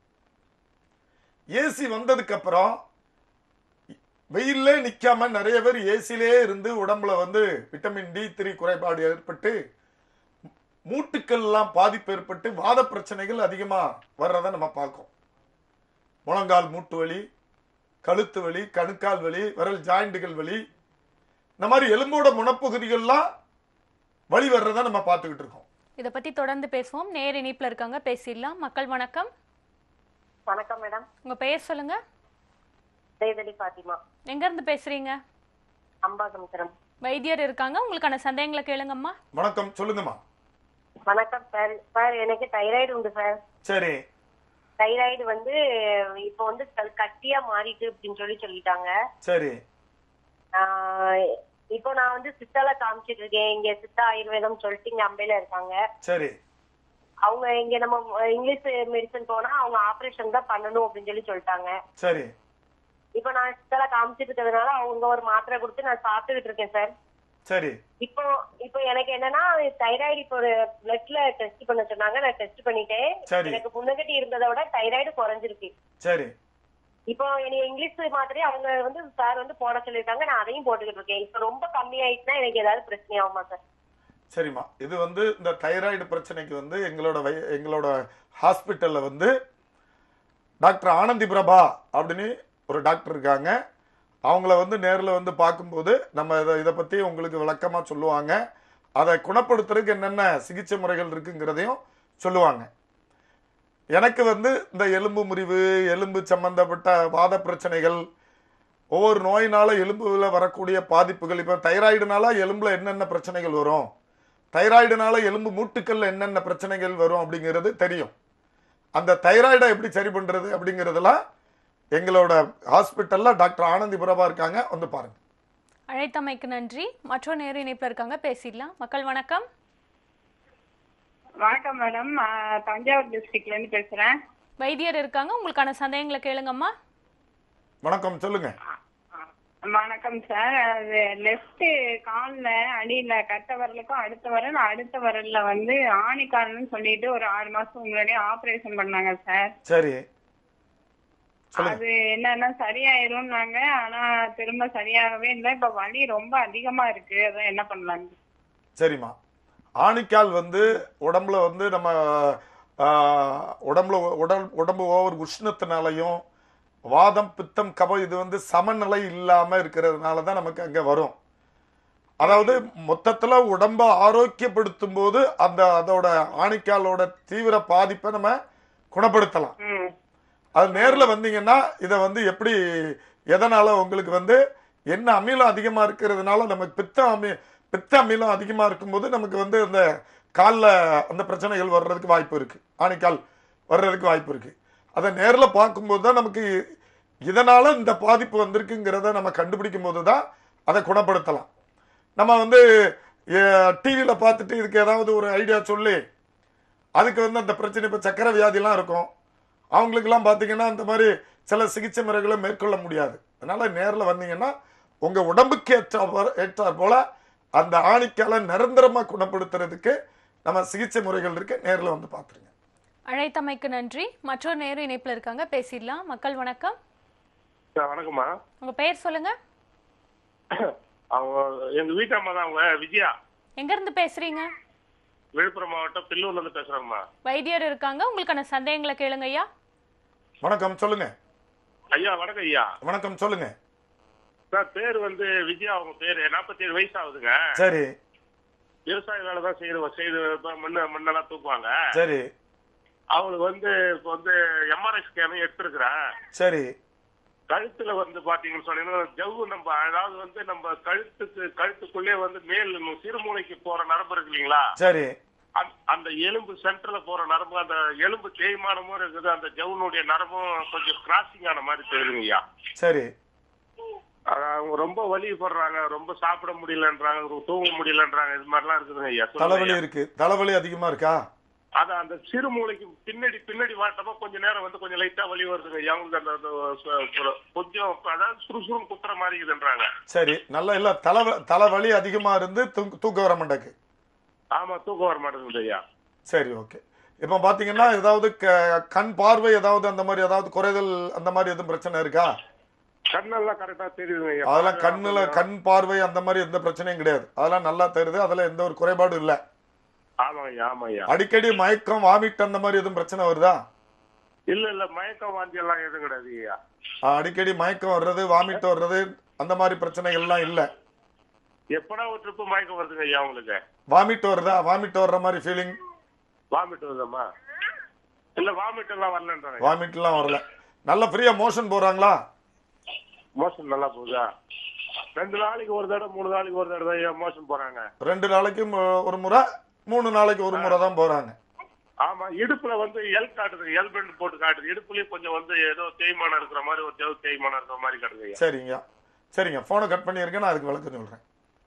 ஏசி வந்ததுக்கு அப்புறம் வெயிலே நிக்காம நிறைய பேர் ஏசிலே இருந்து உடம்புல வந்து விட்டமின் டி த்ரீ குறைபாடு ஏற்பட்டு மூட்டுக்கள் எல்லாம் பாதிப்பு ஏற்பட்டு வாத பிரச்சனைகள் அதிகமா வர்றதை நம்ம பார்க்கோம் முழங்கால் மூட்டு வலி கழுத்து வலி கணுக்கால் வலி விரல் ஜாயிண்டுகள் வலி இந்த மாதிரி எலும்போட முனப்பகுதிகள்லாம் வலி வர்றதை நம்ம பார்த்துக்கிட்டு இருக்கோம் இத பத்தி தொடர்ந்து பேசுவோம் நேர் இணைப்புல இருக்காங்க பேசிடலாம் மக்கள் வணக்கம் வணக்கம் மேடம் உங்க பெயர் சொல்லுங்க ஜெயதலி பாத்திமா எங்க இருந்து பேசுறீங்க அம்பாசமுத்திரம் வைத்தியர் இருக்காங்க உங்களுக்கான சந்தேகங்களை கேளுங்கம்மா வணக்கம் சொல்லுங்கம்மா வணக்கம் சார் சார் எனக்கு தைராய்டு உண்டு சார் சரி தைராய்டு வந்து இப்போ வந்து க- கட்டியா மாறிட்டு அப்படின்னு சொல்லி சொல்லிட்டாங்க சரி ஆஹ் இப்போ நான் வந்து சித்தால காமிச்சிட்டு இருக்கேன் இங்க சித்தா ஆயுர்வேதம் சொல்லிட்டு இங்க அம்பையில இருக்காங்க சரி அவங்க இங்க நம்ம இங்கிலீஷ் மெடிசன் போனா அவங்க ஆபரேஷன் தான் பண்ணணும் அப்படின்னு சொல்லி சொல்லிட்டாங்க சரி இப்போ நான் சித்தால காமிச்சிட்டு இருக்கிறதுனால அவங்க ஒரு மாத்திரை கொடுத்து நான் சாப்பிட்டுக்கிட்டு இருக்கேன் சார் சரி இப்போ இப்போ எனக்கு என்னன்னா தைராய்டு இப்போ ஒரு பிளட்ல டெஸ்ட் பண்ண சொன்னாங்க நான் டெஸ்ட் பண்ணிட்டேன் சரி. எனக்கு முன்னகட்டி இருந்ததை விட தைராய்டு குறைஞ்சிருக்கு சரி இப்போ எனக்கு இங்கிலீஷ் மாத்திரை அவங்க வந்து சார் வந்து போட சொல்லியிருக்காங்க நான் அதையும் போட்டுக்கிட்டு இருக்கேன் இப்போ ரொம்ப கம்மி ஆயிடுச்சுன்னா எனக்கு ஏதாவது பிரச்சனை ஆகுமா சார் சரிம்மா இது வந்து இந்த தைராய்டு பிரச்சனைக்கு வந்து எங்களோட வை எங்களோட ஹாஸ்பிட்டல்ல வந்து டாக்டர் ஆனந்தி பிரபா அப்படின்னு ஒரு டாக்டர் இருக்காங்க அவங்கள வந்து நேரில் வந்து பார்க்கும்போது நம்ம இதை இதை பற்றி உங்களுக்கு விளக்கமாக சொல்லுவாங்க அதை குணப்படுத்துறதுக்கு என்னென்ன சிகிச்சை முறைகள் இருக்குங்கிறதையும் சொல்லுவாங்க எனக்கு வந்து இந்த எலும்பு முறிவு எலும்பு சம்பந்தப்பட்ட வாத பிரச்சனைகள் ஒவ்வொரு நோயினால எலும்புல வரக்கூடிய பாதிப்புகள் இப்போ தைராய்டுனால எலும்புல என்னென்ன பிரச்சனைகள் வரும் தைராய்டுனால எலும்பு மூட்டுக்கள்ல என்னென்ன பிரச்சனைகள் வரும் அப்படிங்கிறது தெரியும் அந்த தைராய்டை எப்படி சரி பண்றது அப்படிங்கிறதெல்லாம் எங்களோட ஹாஸ்பிட்டல்ல டாக்டர் ஆனந்தி புரபா இருக்காங்க வந்து பாருங்க அழைத்தமைக்கு நன்றி மற்றொரு நேர இணைப்புல இருக்காங்க பேசிடலாம் மக்கள் வணக்கம் வணக்கம் மேடம் நான் தஞ்சாவூர் டிஸ்ட்ரிக்ட்ல இருந்து பேசுறேன் வைத்தியர் இருக்காங்க உங்களுக்கான சந்தேகங்களை கேளுங்கம்மா வணக்கம் சொல்லுங்க வணக்கம் சார் அது லெஃப்ட் கால்ல அடியில கட்ட வரலுக்கும் அடுத்த வரல் அடுத்த வரல்ல வந்து ஆணிக்கால்னு சொல்லிட்டு ஒரு ஆறு மாசம் முன்னாடியே ஆபரேஷன் பண்ணாங்க சார் சரி சொல்லுங்க அது என்னன்னா சரியாயிரும்னாங்க ஆனா திரும்ப சரியாகவே இல்லை இப்ப வலி ரொம்ப அதிகமா இருக்கு அதான் என்ன பண்ணலாம் சரிம்மா ஆணிக்கால் வந்து உடம்புல வந்து நம்ம ஆஹ், உடம்புல உடல் உடம்பு ஓவர் உஷ்ணத்தினாலையும் வாதம் பித்தம் கபம் இது வந்து சமநிலை இல்லாம இருக்கிறதுனால தான் நமக்கு அங்க வரும் அதாவது மொத்தத்துல உடம்ப ஆரோக்கியப்படுத்தும் போது அந்த அதோட ஆணிக்காலோட தீவிர பாதிப்பை நம்ம குணப்படுத்தலாம் ம் அது நேர்ல வந்தீங்கன்னா இதை வந்து எப்படி எதனால உங்களுக்கு வந்து என்ன அமிலம் அதிகமா இருக்கிறதுனால நமக்கு பித்த அமி பித்த அமிலம் அதிகமா இருக்கும்போது நமக்கு வந்து இந்த காலில் அந்த பிரச்சனைகள் வர்றதுக்கு வாய்ப்பு இருக்கு ஆணிக்கால் வர்றதுக்கு வாய்ப்பு இருக்கு அதை நேர்ல பார்க்கும்போது தான் நமக்கு இதனால இந்த பாதிப்பு வந்திருக்குங்கிறத நம்ம கண்டுபிடிக்கும் போது தான் அதை குணப்படுத்தலாம் நம்ம வந்து டிவியில் பார்த்துட்டு இதுக்கு ஏதாவது ஒரு ஐடியா சொல்லி அதுக்கு வந்து அந்த பிரச்சனை இப்போ சக்கரை வியாதிலாம் இருக்கும் அவங்களுக்கெல்லாம் பார்த்தீங்கன்னா அந்த மாதிரி சில சிகிச்சை முறைகளை மேற்கொள்ள முடியாது அதனால நேரில் வந்தீங்கன்னா உங்க உடம்புக்கு ஏற்ற ஏற்றாற் போல அந்த ஆணிக்கால நிரந்தரமா குணப்படுத்துறதுக்கு நம்ம சிகிச்சை முறைகள் இருக்கு நேரில் வந்து பார்த்துருங்க அழைத்தமைக்கு நன்றி மற்றொரு நேர இணைப்புல இருக்காங்க பேசிடலாம் மக்கள் வணக்கம் சார் வணக்கம்மா உங்க பெயர் சொல்லுங்க அவங்க எங்க வீட்டம்மா தான் அவங்க விஜயா எங்க இருந்து பேசுறீங்க விழுப்புரம் மாவட்டம் பில்லூர்ல இருந்து பேசுறாங்கம்மா வைத்தியர் இருக்காங்க உங்களுக்கான சந்தேகங்களை கேளுங்க ஐயா வணக்கம் சொல்லுங்க ஐயா வணக்கம் ஐயா வணக்கம் சொல்லுங்க சார் பேர் வந்து விஜயா அவங்க பேரு நாற்பத்தி ஏழு வயசு ஆகுதுங்க சரி விவசாய வேலை தான் செய்து செய்து இப்ப மண்ணு மண்ணெல்லாம் தூக்குவாங்க சரி அவங்களுக்கு வந்து இப்போ வந்து எம்ஆர்ஐ ஸ்கேன் எடுத்திருக்கிறேன் சரி கழுத்துல வந்து பாத்தீங்கன்னு சொன்னீங்கன்னா ஜவ்வு நம்ம அதாவது வந்து நம்ம கழுத்துக்கு கழுத்துக்குள்ளே வந்து மேல் சிறுமூளைக்கு போற நரம்பு இருக்கு இல்லைங்களா சரி அந்த- அந்த எலும்பு சென்டர்ல போற நரம்பு அந்த எலும்பு தேய்மானமும் இருக்குது அந்த ஜவுனுடைய நரம்பும் கொஞ்சம் கிராசிங் ஆன மாதிரி தெரியுங்க ஐயா சரி அது அவங்க ரொம்ப வலி படுறாங்க ரொம்ப சாப்பிட முடியலன்றாங்க தூங்க முடியலன்றாங்க இது மாதிரிலாம் இருக்குதுங்க ஐயா சொல்லுங்க தலைவலி ஐயா. இருக்கு தலைவலி அதிகமா இருக்கா அது அந்த சிறு மூளைக்கு பின்னாடி பின்னாடி வாட்டமா கொஞ்ச நேரம் வந்து கொஞ்சம் லைட்டா வலி வருதுங்க ஐயா அவங்களுக்கு அந்த அந்த ச- ஒரு கொஞ்சம் அதாவது சுறுசுறும் குத்துற மாதிரி இருக்குதுன்றாங்க சரி நல்ல இல்ல தலை தலைவலி அதிகமா இருந்து தூக்க தூக்க வர மாட்டேக்கு ஆமா தூக்கம் வர மாட்டேங்குது ஐயா சரி ஓகே இப்போ பாத்தீங்கன்னா ஏதாவது க- கண் பார்வை ஏதாவது அந்த மாதிரி ஏதாவது குறைதல் அந்த மாதிரி எதுவும் பிரச்சனை இருக்கா கண்ணெல்லாம் கரெக்டா தெரியுதுங்க ஐயா அதெல்லாம் கண்ணுல கண் பார்வை அந்த மாதிரி எந்த பிரச்சனையும் கிடையாது அதெல்லாம் நல்லா தெரியுது அதுல எந்த ஒரு குறைபாடும் இல்ல ஆமா ஐயா ஆமா ஐயா அடிக்கடி மயக்கம் வாமிட் அந்த மாதிரி எதுவும் பிரச்சனை வருதா இல்ல இல்ல மயக்கம் வாந்தி எல்லாம் எதுவும் கிடையாது ஐயா ஆ, அடிக்கடி மயக்கம் வர்றது வாமிட் வர்றது அந்த மாதிரி பிரச்சனைகள்லாம் இல்ல எப்படா ஒரு ட்ரிப்பு மயக்கம் வருதுங்க ஐயா உங்களுக்கு வாமிட் வருதா வாமிட் வர்ற மாதிரி ஃபீலிங் வாமிட் வருதம்மா இல்ல வாமிட் எல்லாம் வரலன்றாங்க வாமிட் எல்லாம் வரல நல்ல ஃப்ரீயா மோஷன் போறாங்களா மோஷன் நல்லா போகுதா ரெண்டு நாளைக்கு ஒரு தடவை மூணு நாளைக்கு ஒரு தடவை ஐயா மோஷன் போறாங்க ரெண்டு நாளைக்கு மு- ஒரு முறை மூணு நாளைக்கு ஒரு முறை தான் போறாங்க ஆமா இடுப்புல வந்து எல் காட்டுது எல் பெண்ட் போட்டு காட்டுது இடுப்புலயும் கொஞ்சம் வந்து ஏதோ தேய்மானம் இருக்கிற மாதிரி ஒரு தேவ தேய்மானம் இருக்கிற மாதிரி காட்டுது ஐயா சரிங்க சரிங்க போனை கட் பண்ணியிருக்கேன் நான் அதுக்கு விளக்கம் சொல்றேன்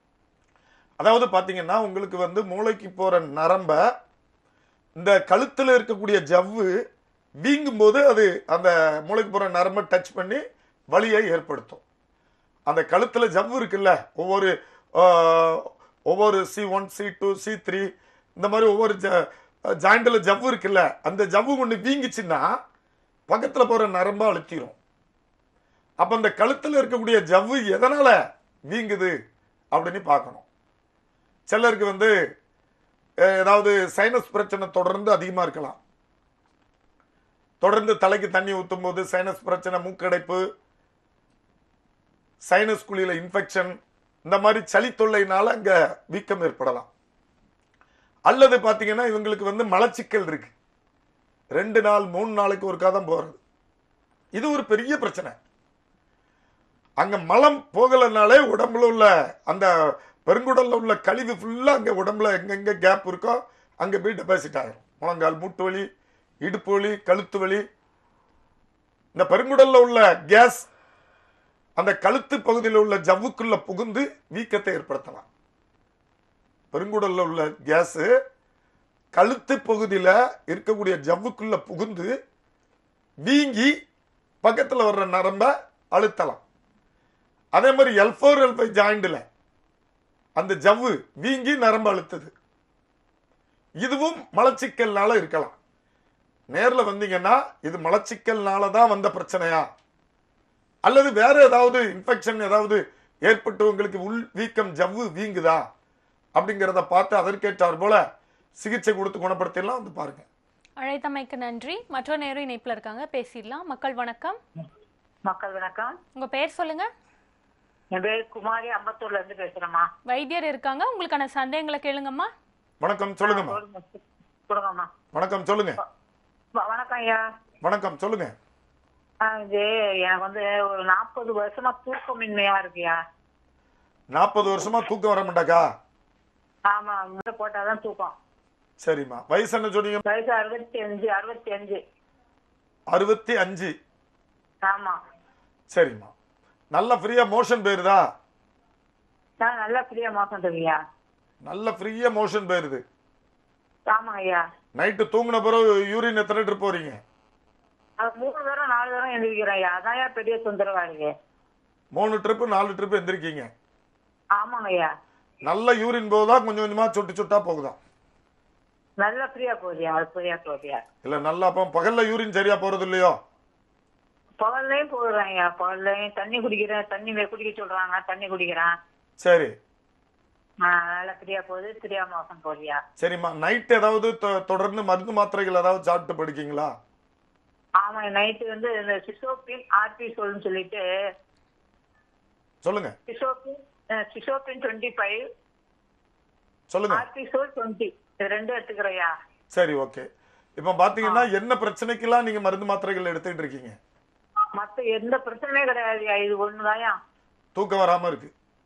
அதாவது பாத்தீங்கன்னா உங்களுக்கு வந்து மூளைக்கு போற நரம்ப இந்த கழுத்துல இருக்கக்கூடிய ஜவ்வு வீங்கும் போது அது அந்த மூளைக்கு போற நரம்பை டச் பண்ணி வலியை ஏற்படுத்தும் அந்த கழுத்துல ஜவ்வு இருக்குல்ல ஒவ்வொரு ஆஹ், ஒவ்வொரு C one C two C three இந்த மாதிரி ஒவ்வொரு ஜாயிண்டில் ஜவ்வு இருக்குல்ல அந்த ஜவ்வு ஒன்று வீங்கிச்சுன்னா பக்கத்துல போற நரம்பை அழுத்திரும் அப்ப அந்த கழுத்துல இருக்கக்கூடிய ஜவ்வு எதனால வீங்குது அப்படின்னு பார்க்கணும் சிலருக்கு வந்து அஹ், ஏதாவது சைனஸ் பிரச்சனை தொடர்ந்து அதிகமா இருக்கலாம் தொடர்ந்து தலைக்கு தண்ணி ஊத்தும் போது சைனஸ் பிரச்சனை மூக்கடைப்பு சைனஸ் குழியில இன்ஃபெக்ஷன் இந்த மாதிரி சளி தொல்லைனால அங்க வீக்கம் ஏற்படலாம் அல்லது பாத்தீங்கன்னா இவங்களுக்கு வந்து மலச்சிக்கல் இருக்கு ரெண்டு நாள் மூணு நாளைக்கு ஒருக்கா தான் போறது இது ஒரு பெரிய பிரச்சனை அங்க மலம் போகலைனாலே உடம்புல உள்ள அந்த பெருங்குடல்ல உள்ள கழிவு ஃபுல்லா அங்க உடம்புல எங்கெங்க கேப் இருக்கோ அங்க போய் டெபாசிட் ஆயிரும் முழங்கால் மூட்டு வலி இடுப்பு வலி கழுத்து வலி இந்த பெருங்குடல்ல உள்ள கேஸ் அந்த கழுத்து பகுதியில் உள்ள ஜவ்வுக்குள்ள புகுந்து வீக்கத்தை ஏற்படுத்தலாம் பெருங்குடல்ல உள்ள கேஸ் கழுத்து பகுதியில இருக்கக்கூடிய ஜவ்வுக்குள்ள புகுந்து வீங்கி பக்கத்துல வர்ற நரம்ப அழுத்தலாம் அதே மாதிரி எல் ஃபோர் எல் ஃபைவ் ஜாயிண்டில் அந்த ஜவ்வு வீங்கி நரம்பு அழுத்துது இதுவும் மலச்சிக்கல்னால இருக்கலாம் நேர்ல வந்தீங்கன்னா இது மலச்சிக்கல்னால தான் வந்த பிரச்சனையா அல்லது வேற ஏதாவது இன்ஃபெக்ஷன் ஏதாவது ஏற்பட்டு உங்களுக்கு உள் வீக்கம் ஜவ்வு வீங்குதா அப்படிங்கிறத பார்த்து அதற்கேற்றார் போல சிகிச்சை கொடுத்து குணப்படுத்திடலாம் வந்து பாருங்க அழைத்தமைக்கு நன்றி மற்றொரு நேரம் இணைப்புல இருக்காங்க பேசிடலாம் மக்கள் வணக்கம் மக்கள் வணக்கம் உங்க பெயர் சொல்லுங்க என் பேர் குமாரி அம்பத்தூர்ல இருந்து பேசுறேம்மா வைத்தியர் இருக்காங்க உங்களுக்கான சந்தேகங்களை கேளுங்கம்மா வணக்கம் சொல்லுங்கம்மா கொடுங்கம்மா வணக்கம் சொல்லுங்க வ- வணக்கம் ஐயா வணக்கம் சொல்லுங்க ஆ, இது எனக்கு வந்து ஒரு நாற்பது வருஷமா தூக்கமின்மையா இருக்குயா நாற்பது வருஷமா தூக்கம் வர மாட்டாக்கா ஆமா முட்டை போட்டாதான் தூக்கம் சரிம்மா வயசு என்ன சொன்னீங்க வயசு அறுபத்தி அஞ்சு அறுபத்தி அஞ்சு அறுபத்தி அஞ்சு ஆமா சரிம்மா நல்ல ஃப்ரீயா மோஷன் போயிருதா நான் நல்லா ஃப்ரீயா மாசம் தருவியா நல்ல ஃப்ரீயா மோஷன் போயிருது ஆமா ஐயா நைட்டு தூங்கின பிறகு யூரின் எத்தனை ட்ரிப் போறீங்க அது மூணு தரம் நாலு தரம் எழுந்திருக்கிறேன் ஐயா அதான் பெரிய தொந்தரவா இருக்கு மூணு ட்ரிப்பு நாலு ட்ரிப் எந்திரிக்கீங்க ஆமாங்க ஐயா நல்ல யூரின் போகுதா கொஞ்சம் கொஞ்சமா சொட்டு சொட்டா போகுதா நல்லா ஃப்ரீயா போகுதியா அது ஃப்ரீயா போகுதியா இல்ல நல்லா அப்போ பகல்ல யூரின் சரியா போறது இல்லையோ பகல்லையும் போடுறேன் ஐயா பகல்லையும் தண்ணி குடிக்கிறேன் தண்ணி வே- குடிக்க சொல்றாங்க தண்ணி குடிக்கிறேன் சரி ஆ, நல்லா ஃப்ரீயா போகுது ஃப்ரீயா மாசம் போறியா சரிம்மா நைட் ஏதாவது தொ- தொடர்ந்து மருந்து மாத்திரைகள் ஏதாவது சாப்பிட்டு படுக்கீங்களா ஆமா நைட்டு வந்து இந்த சிசோபின் ஆர்பி சொல்னு சொல்லிட்டு சொல்லுங்க சிசோபின் சிசோபின் டுவெண்ட்டி ஃபைவ் சொல்லுங்க ஆர்பி சோல் டுவெண்ட்டி இது ரெண்டும் எடுத்துக்கிறையா சரி ஓகே இப்போ பாத்தீங்கன்னா என்ன பிரச்சனைக்கெல்லாம் நீங்க மருந்து மாத்திரைகள் எடுத்துக்கிட்டு இருக்கீங்க மத்த எந்த பிரச்சனையும் கிடையாதுயா இது ஒண்ணுதாயா தூக்கம் வராம இருக்கு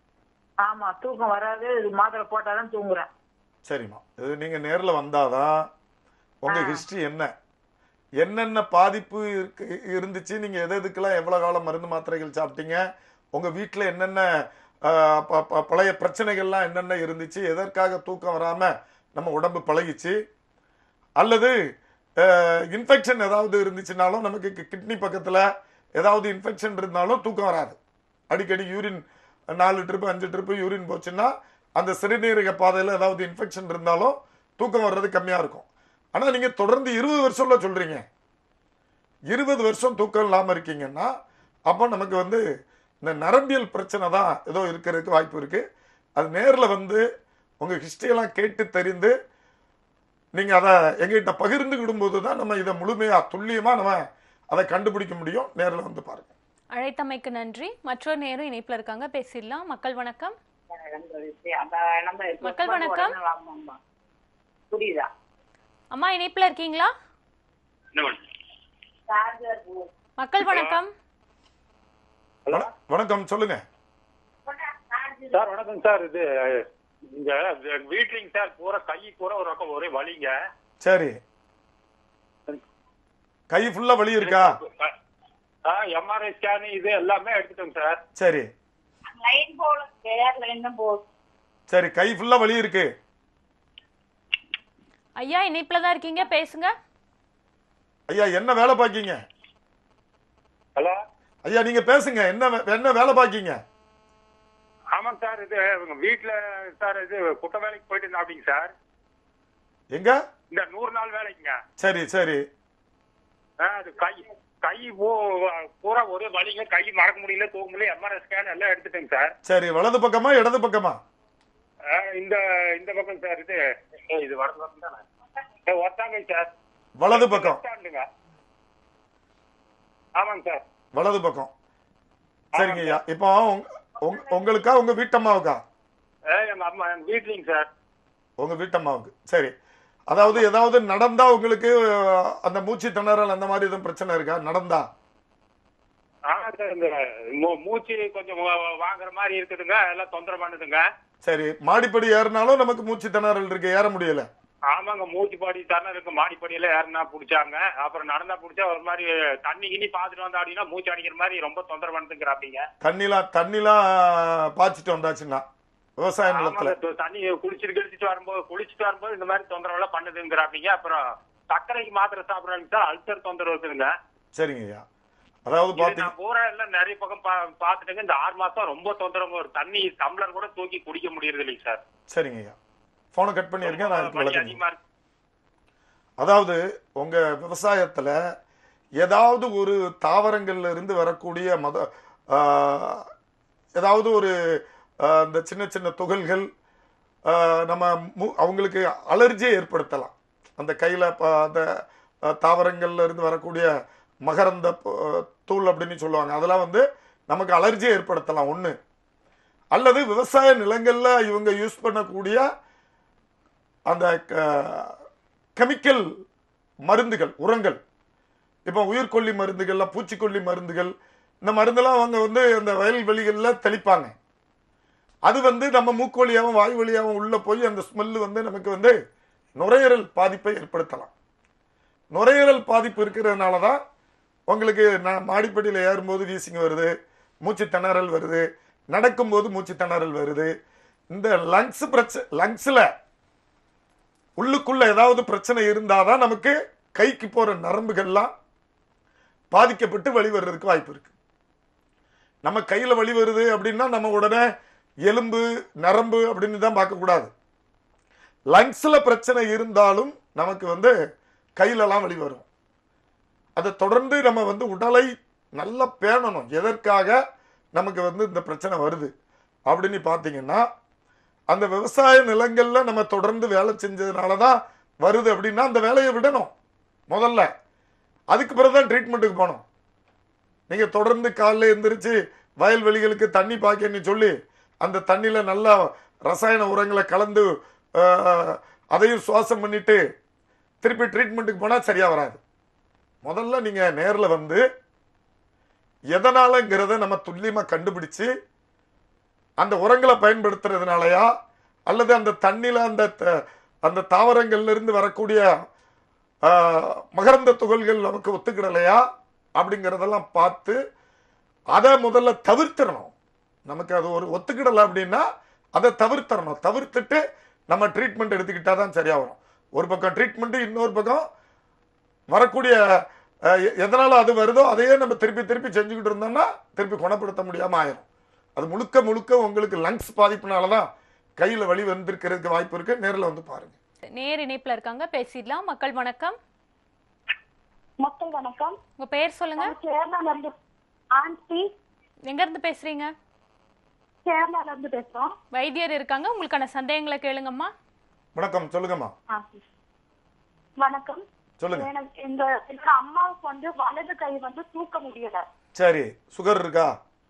ஆமா தூக்கம் வராது இது மாத்திரை போட்டாதான் தூங்குறேன் சரிம்மா இது நீங்க நேர்ல வந்தாதான் உங்க ஹிஸ்டரி என்ன என்னென்ன பாதிப்பு இருக்கு இருந்துச்சு நீங்க எது எதுக்கெல்லாம் எவ்வளவு காலம் மருந்து மாத்திரைகள் சாப்பிட்டீங்க உங்க வீட்டுல என்னென்ன ஆஹ், ப- ப- பழைய பிரச்சனைகள்லாம் என்னென்ன இருந்துச்சு எதற்காக தூக்கம் வராம நம்ம உடம்பு பழகிச்சு அல்லது இன்ஃபெக்ஷன் ஏதாவது இருந்துச்சுனாலும் நமக்கு கிட்னி பக்கத்துல ஏதாவது இன்ஃபெக்ஷன் இருந்தாலும் தூக்கம் வராது அடிக்கடி யூரின் நாலு ட்ரிப்பு அஞ்சு ட்ரிப்பு யூரின் போச்சுன்னா அந்த சிறுநீரக பாதையில் ஏதாவது இன்ஃபெக்ஷன் இருந்தாலும் தூக்கம் வர்றது கம்மியாக இருக்கும் ஆனால் நீங்கள் தொடர்ந்து இருபது வருஷம்ல சொல்கிறீங்க இருபது வருஷம் தூக்கம் இல்லாமல் இருக்கீங்கன்னா அப்போ நமக்கு வந்து இந்த நரம்பியல் பிரச்சனை தான் ஏதோ இருக்கிறதுக்கு வாய்ப்பு இருக்குது அது நேரில் வந்து உங்கள் ஹிஸ்ட்ரியெல்லாம் கேட்டு தெரிந்து நீங்கள் அதை எங்ககிட்ட பகிர்ந்துக்கிடும் போது தான் நம்ம இதை முழுமையாக துல்லியமாக நம்ம அதை கண்டுபிடிக்க முடியும் நேரில் வந்து பாருங்கள் அழைத்தமைக்கு நன்றி மற்றொரு நேரம் இணைப்புல இருக்காங்க பேசிடலாம் மக்கள் வணக்கம் மக்கள் வணக்கம். புரியுதா அம்மா இணைப்புல இருக்கீங்களா மக்கள் வணக்கம் வண- வணக்கம் சொல்லுங்க சார் வணக்கம் சார் இது இங்க வீட்லிங்க சார் பூரா கை பூரா ஒரு பக்கம் ஒரே வலிங்க சரி கை ஃபுல்லா வலி இருக்கா எம்ஆர்ஐ ஸ்கேன் இது எல்லாமே எடுத்துட்டோம் சார் சரி லைன் போல வேற லைன் தான் போகுது சரி கை ஃபுல்லா வலி இருக்கு ஐயா இணைப்புல தான் இருக்கீங்க பேசுங்க ஐயா என்ன வேலை பாக்கீங்க ஹலோ ஐயா நீங்க பேசுங்க என்ன வே- என்ன வேலை பாக்கீங்க ஆமாங்க சார் இது இவங்க வீட்டுல சார் இது குட்ட வேலைக்கு போயிட்டு இருந்தேன் அப்படிங்க சார் எங்க இந்த நூறு நாள் வேலைக்குங்க சரி சரி ஆ, அது கை கை பூ- பூரா ஒரே வலிங்க கை மறக்க முடியல தூக்க முடியல எம்ஆர்ஐ ஸ்கேன் எல்லாம் எடுத்துட்டேங்க சார் சரி வலது பக்கமா இடது பக்கமா ஆ, இந்த இந்த பக்கம் சார் இது ஏ, இது வடக்கு பக்கம் தானே ஒத்தாங்க சார் வலது பக்கம் லெஃப்ட் ஆமாங்க சார் வலது பக்கம் சரிங்க ஐயா இப்போ உங்க- உங்க- உங்களுக்கா உங்க வீட்டம்மாவுக்கா ஏ, எங்க அம்மா எங்க வீட்லிங்க சார் உங்க வீட்டம்மாவுக்கு சரி அதாவது ஏதாவது நடந்தா உங்களுக்கு அஹ், அந்த மூச்சு திணறல் அந்த மாதிரி எதுவும் பிரச்சனை இருக்கா நடந்தா ஆனா சார் இந்த மூ- மூச்சு கொஞ்சம் வா- வாங்குற மாதிரி இருக்குதுங்க எல்லாம் தொந்தரவு பண்ணுதுங்க சரி மாடிப்படி ஏறினாலும் நமக்கு மூச்சு திணறல் இருக்கு ஏற முடியல ஆமாங்க மூச்சு பாடி தானே இருக்கு மாடிப்படியில ஏறினா புடிச்சாங்க அப்புறம் நடந்தா புடிச்சா ஒரு மாதிரி தண்ணி கிண்ணி பாத்துட்டு வந்தா அப்படின்னா மூச்சு அடிக்கிற மாதிரி ரொம்ப தொந்தரவு பண்ணுதுங்கிறாப்பீங்க தண்ணிலாம் தண்ணிலாம் பாய்ச்சிட்டு வந்தாச்சுன்னா விவசாய நிலத்துல ஆமாங்க, த- தண்ணி குளிச்சுட்டு கிழிச்சிட்டு வரும்போது குளிச்சுட்டு வரும்போது இந்த மாதிரி தொந்தரவு எல்லாம் பண்ணுதுங்கிறாப்பீங்க அப்புறம் சர்க்கரைக்கு மாத்திரை சாப்பிடுறாங்க சார் அல்சர் தொந்தரவு இருக்குதுங்க சரிங்க ஐயா அதாவது இது பாத்தீங்க நான் பூரா எல்லாம் நிறைய பக்கம் பா- பாத்துட்டேங்க இந்த ஆறு மாசம் ரொம்ப தொந்தரவு ஒரு தண்ணி டம்ளர் கூட தூக்கி குடிக்க முடியறது இல்லைங்க சார் சரிங்க ஐயா போனை கட் பண்ணியிருக்கேன் நான் இதுக்கு வலி விளக்கம் அதிகமா இருக்கு அதாவது உங்க விவசாயத்துல ஏதாவது ஒரு தாவரங்கள்ல இருந்து வரக்கூடிய மத ஆஹ், ஏதாவது ஒரு ஆஹ், இந்த சின்ன சின்ன துகள்கள் ஆஹ், நம்ம மு- அவங்களுக்கு அலர்ஜியை ஏற்படுத்தலாம் அந்த கையில ப- அந்த ஆஹ், தாவரங்கள்ல இருந்து வரக்கூடிய மகரந்த ப- தூள் அப்படின்னு சொல்லுவாங்க அதெல்லாம் வந்து நமக்கு அலர்ஜியை ஏற்படுத்தலாம் ஒண்ணு அல்லது விவசாய நிலங்கள்ல இவங்க யூஸ் பண்ணக்கூடிய அந்த கெமிக்கல் மருந்துகள் உரங்கள் இப்போ உயிர்கொல்லி மருந்துகள்லாம் பூச்சிக்கொல்லி மருந்துகள் இந்த மருந்தெல்லாம் அவங்க வந்து அந்த வயல்வெளிகளில் தெளிப்பாங்க அது வந்து நம்ம மூக்கு வழியாகவும் வாய் வழியாகவும் உள்ள போய் அந்த ஸ்மெல்லு வந்து நமக்கு வந்து நுரையீரல் பாதிப்பை ஏற்படுத்தலாம் நுரையீரல் பாதிப்பு இருக்கிறதுனால தான் உங்களுக்கு நான் மாடிப்படியில் ஏறும்போது வீசிங் வருது மூச்சு திணறல் வருது நடக்கும்போது மூச்சு திணறல் வருது இந்த லங்ஸ் பிரச்சனை லங்ஸில் உள்ளுக்குள்ள ஏதாவது பிரச்சனை இருந்தாதான் நமக்கு கைக்கு போற நரம்புகள்லாம் பாதிக்கப்பட்டு வழி வர்றதுக்கு வாய்ப்பு இருக்கு நம்ம கையில வலி வருது அப்படின்னா நம்ம உடனே எலும்பு நரம்பு அப்படின்னு தான் பார்க்கக்கூடாது லங்ஸ்ல பிரச்சனை இருந்தாலும் நமக்கு வந்து கையிலலாம் வலி வரும் அதை தொடர்ந்து நம்ம வந்து உடலை நல்லா பேணணும் எதற்காக நமக்கு வந்து இந்த பிரச்சனை வருது அப்படின்னு பார்த்தீங்கன்னா அந்த விவசாய நிலங்கள்ல நம்ம தொடர்ந்து வேலை செஞ்சதுனால தான் வருது அப்படின்னா அந்த வேலையை விடணும் முதல்ல அதுக்கு பிறகுதான் ட்ரீட்மெண்ட்டுக்கு போகணும் நீங்க தொடர்ந்து காலைல எந்திரிச்சு வயல்வெளிகளுக்கு தண்ணி பாய்க்கன்னு சொல்லி அந்த தண்ணியில நல்லா ரசாயன உரங்களை கலந்து ஆஹ், அதையும் சுவாசம் பண்ணிட்டு திருப்பி ட்ரீட்மெண்ட்டுக்கு போனா சரியா வராது முதல்ல நீங்க நேர்ல வந்து எதனாலங்கிறத நம்ம துல்லியமா கண்டுபிடிச்சு அந்த உரங்களை பயன்படுத்துறதுனாலயா அல்லது அந்த தண்ணில அந்த த- அந்த தாவரங்கள்ல இருந்து வரக்கூடிய ஆஹ், மகரந்த துகள்கள் நமக்கு ஒத்துக்கிடலையா அப்படிங்கிறதெல்லாம் பார்த்து அதை முதல்ல தவிர்த்திடணும் நமக்கு அது ஒரு ஒத்துக்கிடலை அப்படின்னா அதை தவிர்த்திடணும் தவிர்த்துட்டு நம்ம ட்ரீட்மெண்ட் எடுத்துக்கிட்டா தான் சரியா வரும் ஒரு பக்கம் ட்ரீட்மெண்ட் இன்னொரு பக்கம் வரக்கூடிய அஹ், எ- எதனால அது வருதோ அதையே நம்ம திருப்பி திருப்பி செஞ்சுக்கிட்டு இருந்தோம்னா திருப்பி குணப்படுத்த முடியாம ஆயிரும் அது முழுக்க முழுக்க உங்களுக்கு லங்ஸ் பாதிப்புனால தான் கையில வலி வந்திருக்கிறதுக்கு வாய்ப்பு இருக்கு நேர்ல வந்து பாருங்க நேர் இணைப்புல இருக்காங்க பேசிடலாம் மக்கள் வணக்கம் மக்கள் வணக்கம் உங்க பெயர் சொல்லுங்க நான் கேரளால இருந்து ஆண்டி எங்க இருந்து பேசுறீங்க கேரளால இருந்து பேசுறோம் வைத்தியர் இருக்காங்க உங்களுக்கான சந்தேகங்களை கேளுங்கம்மா வணக்கம் சொல்லுங்கம்மா ஆ. வணக்கம் சொல்லுங்க எனக்கு எங்க என்னோட அம்மாவுக்கு வந்து வலது கை வந்து தூக்க முடியல சரி சுகர் இருக்கா